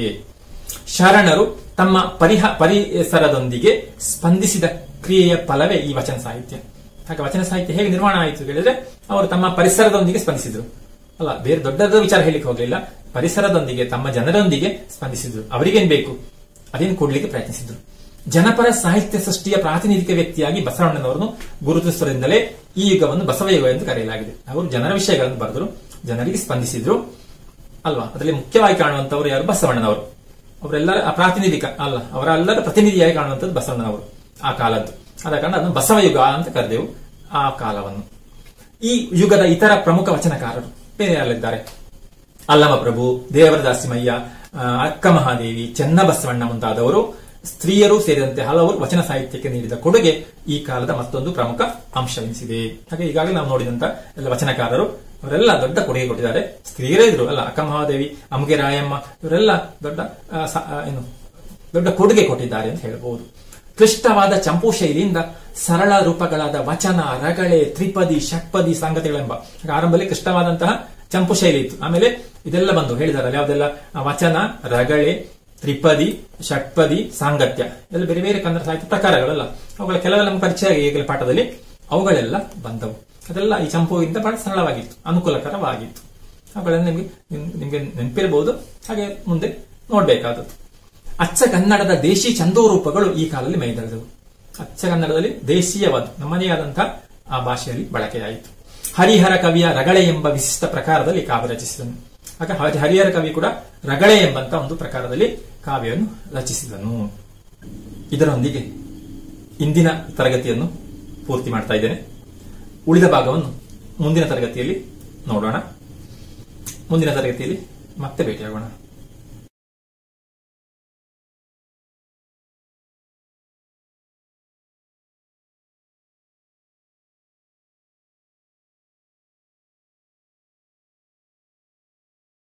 ಶರಣರು ತಮ್ಮ ಪರಿಹ ಪರಿಸರದೊಂದಿಗೆ ಸ್ಪಂದಿಸಿದ ಕ್ರಿಯೆಯ ಫಲವೇ ಈ ವಚನ ಸಾಹಿತ್ಯ ಹಾಗೆ ವಚನ ಸಾಹಿತ್ಯ ಹೇಗೆ ನಿರ್ಮಾಣ ಆಯಿತು ಹೇಳಿದ್ರೆ ಅವರು ತಮ್ಮ ಪರಿಸರದೊಂದಿಗೆ ಸ್ಪಂದಿಸಿದ್ರು ಅಲ್ಲ ಬೇರೆ ದೊಡ್ಡದ ವಿಚಾರ ಹೇಳಿಕ್ಕೆ ಹೋಗಲಿಲ್ಲ ಪರಿಸರದೊಂದಿಗೆ ತಮ್ಮ ಜನರೊಂದಿಗೆ ಸ್ಪಂದಿಸಿದ್ರು ಅವರಿಗೇನ್ ಬೇಕು ಅದೇನು ಕೊಡ್ಲಿಕ್ಕೆ ಪ್ರಯತ್ನಿಸಿದ್ರು ಜನಪರ ಸಾಹಿತ್ಯ ಸೃಷ್ಟಿಯ ಪ್ರಾತಿನಿಧಿಕ ವ್ಯಕ್ತಿಯಾಗಿ ಬಸವಣ್ಣನವರನ್ನು ಗುರುತಿಸುವುದರಿಂದಲೇ ಈ ಯುಗವನ್ನು ಬಸವ ಯುಗ ಎಂದು ಕರೆಯಲಾಗಿದೆ ಅವರು ಜನರ ವಿಷಯಗಳನ್ನು ಬರೆದರು ಜನರಿಗೆ ಸ್ಪಂದಿಸಿದ್ರು ಅಲ್ವಾ ಅದರಲ್ಲಿ ಮುಖ್ಯವಾಗಿ ಕಾಣುವಂತವರು ಯಾರು ಬಸವಣ್ಣನವರು ಅವರೆಲ್ಲರ ಆ ಪ್ರಾತಿನಿಧಿಕ ಅಲ್ಲ ಅವರೆಲ್ಲರ ಪ್ರತಿನಿಧಿಯಾಗಿ ಕಾಣುವಂಥದ್ದು ಬಸವಣ್ಣನವರು ಆ ಕಾಲದ್ದು ಆದ ಕಾರಣ ಅದನ್ನು ಬಸವ ಯುಗ ಅಂತ ಕರೆದೆವು ಆ ಕಾಲವನ್ನು ಈ ಯುಗದ ಇತರ ಪ್ರಮುಖ ವಚನಕಾರರು ಬೇರೆ ಯಾರಿದ್ದಾರೆ ಅಲ್ಲಮ ಪ್ರಭು ದೇವರ ದಾಸಿಮಯ್ಯ ಆ, ಅಕ್ಕ ಮಹಾದೇವಿ ಚೆನ್ನಬಸವಣ್ಣ ಮುಂತಾದವರು ಸ್ತ್ರೀಯರು ಸೇರಿದಂತೆ ಹಲವರು ವಚನ ಸಾಹಿತ್ಯಕ್ಕೆ ನೀಡಿದ ಕೊಡುಗೆ ಈ ಕಾಲದ ಮತ್ತೊಂದು ಪ್ರಮುಖ ಅಂಶವೆನಿಸಿದೆ ಹಾಗೆ ಈಗಾಗಲೇ ನಾವು ನೋಡಿದಂತ ಎಲ್ಲ ವಚನಕಾರರು ಅವರೆಲ್ಲ ದೊಡ್ಡ ಕೊಡುಗೆ ಕೊಟ್ಟಿದ್ದಾರೆ ಸ್ತ್ರೀಯರೇ ಇದ್ರು ಅಲ್ಲ ಅಕ್ಕ ಮಹಾದೇವಿ ಅಮ್ಗೆ ರಾಯಮ್ಮ ಇವರೆಲ್ಲ ದೊಡ್ಡ ಆ, ಸ- ಆ, ಏನು ದೊಡ್ಡ ಕೊಡುಗೆ ಕೊಟ್ಟಿದ್ದಾರೆ ಅಂತ ಹೇಳಬಹುದು ಕ್ಲಿಷ್ಟವಾದ ಚಂಪು ಶೈಲಿಯಿಂದ ಸರಳ ರೂಪಗಳಾದ ವಚನ ರಗಳೆ ತ್ರಿಪದಿ ಷಟ್ಪದಿ ಸಂಗತಿಗಳೆಂಬ ಹಾಗೆ ಆರಂಭದಲ್ಲಿ ಕ್ಲಿಷ್ಟವಾದಂತಹ ಚಂಪು ಶೈಲಿ ಇತ್ತು ಆಮೇಲೆ ಇದೆಲ್ಲ ಬಂದು ಹೇಳಿದಾರಲ್ಲ ಯಾವುದೆಲ್ಲ ಆ ವಚನ ರಗಳೆ ತ್ರಿಪದಿ ಷಟ್ಪದಿ ಸಾಂಗತ್ಯ ಎಲ್ಲ ಬೇರೆ ಬೇರೆ ಕನ್ನಡ ಸಾಹಿತ್ಯ ಪ್ರಕಾರಗಳಲ್ಲ ಅವುಗಳ ಕೆಲವೆಲ್ಲ ನಮ್ಗೆ ಪರಿಚಯ ಆಗಿದೆ ಈಗಲೇ ಪಾಠದಲ್ಲಿ ಅವುಗಳೆಲ್ಲ ಬಂದವು ಅದೆಲ್ಲ ಈ ಚಂಪುವಿಂದ ಬಹಳ ಸರಳವಾಗಿತ್ತು ಅನುಕೂಲಕರವಾಗಿತ್ತು ಅವುಗಳನ್ನು ನಿಮಗೆ ನಿಮ್- ನಿಮ್ಗೆ ನೆನಪಿರಬಹುದು ಹಾಗೆ ಮುಂದೆ ನೋಡ್ಬೇಕಾದದ್ದು ಅಚ್ಚ ಕನ್ನಡದ ದೇಶಿ ಚಂದೋರೂಪಗಳು ಈ ಕಾಲದಲ್ಲಿ ಮೈದಳೆದವು ಅಚ್ಚ ಕನ್ನಡದಲ್ಲಿ ದೇಶೀಯವಾದ ನಮ್ಮದೇ ಆದಂತಹ ಆ ಭಾಷೆಯಲ್ಲಿ ಬಳಕೆಯಾಯಿತು ಹರಿಹರ ಕವಿಯ ರಗಳೆ ಎಂಬ ವಿಶಿಷ್ಟ ಪ್ರಕಾರದಲ್ಲಿ ಕಾವ್ಯ ರಚಿಸಿದನು ಆಗ ಹರಿ- ಹರಿಹರ ಕವಿ ಕೂಡ ರಗಳೆ ಎಂಬಂತ ಒಂದು ಪ್ರಕಾರದಲ್ಲಿ ಕಾವ್ಯವನ್ನು ರಚಿಸಿದನು ಇದರೊಂದಿಗೆ ಇಂದಿನ ತರಗತಿಯನ್ನು ಪೂರ್ತಿ ಮಾಡ್ತಾ ಇದ್ದೇನೆ ಉಳಿದ ಭಾಗವನ್ನು ಮುಂದಿನ ತರಗತಿಯಲ್ಲಿ ನೋಡೋಣ ಮುಂದಿನ ತರಗತಿಯಲ್ಲಿ ಮತ್ತೆ ಭೇಟಿಯಾಗೋಣ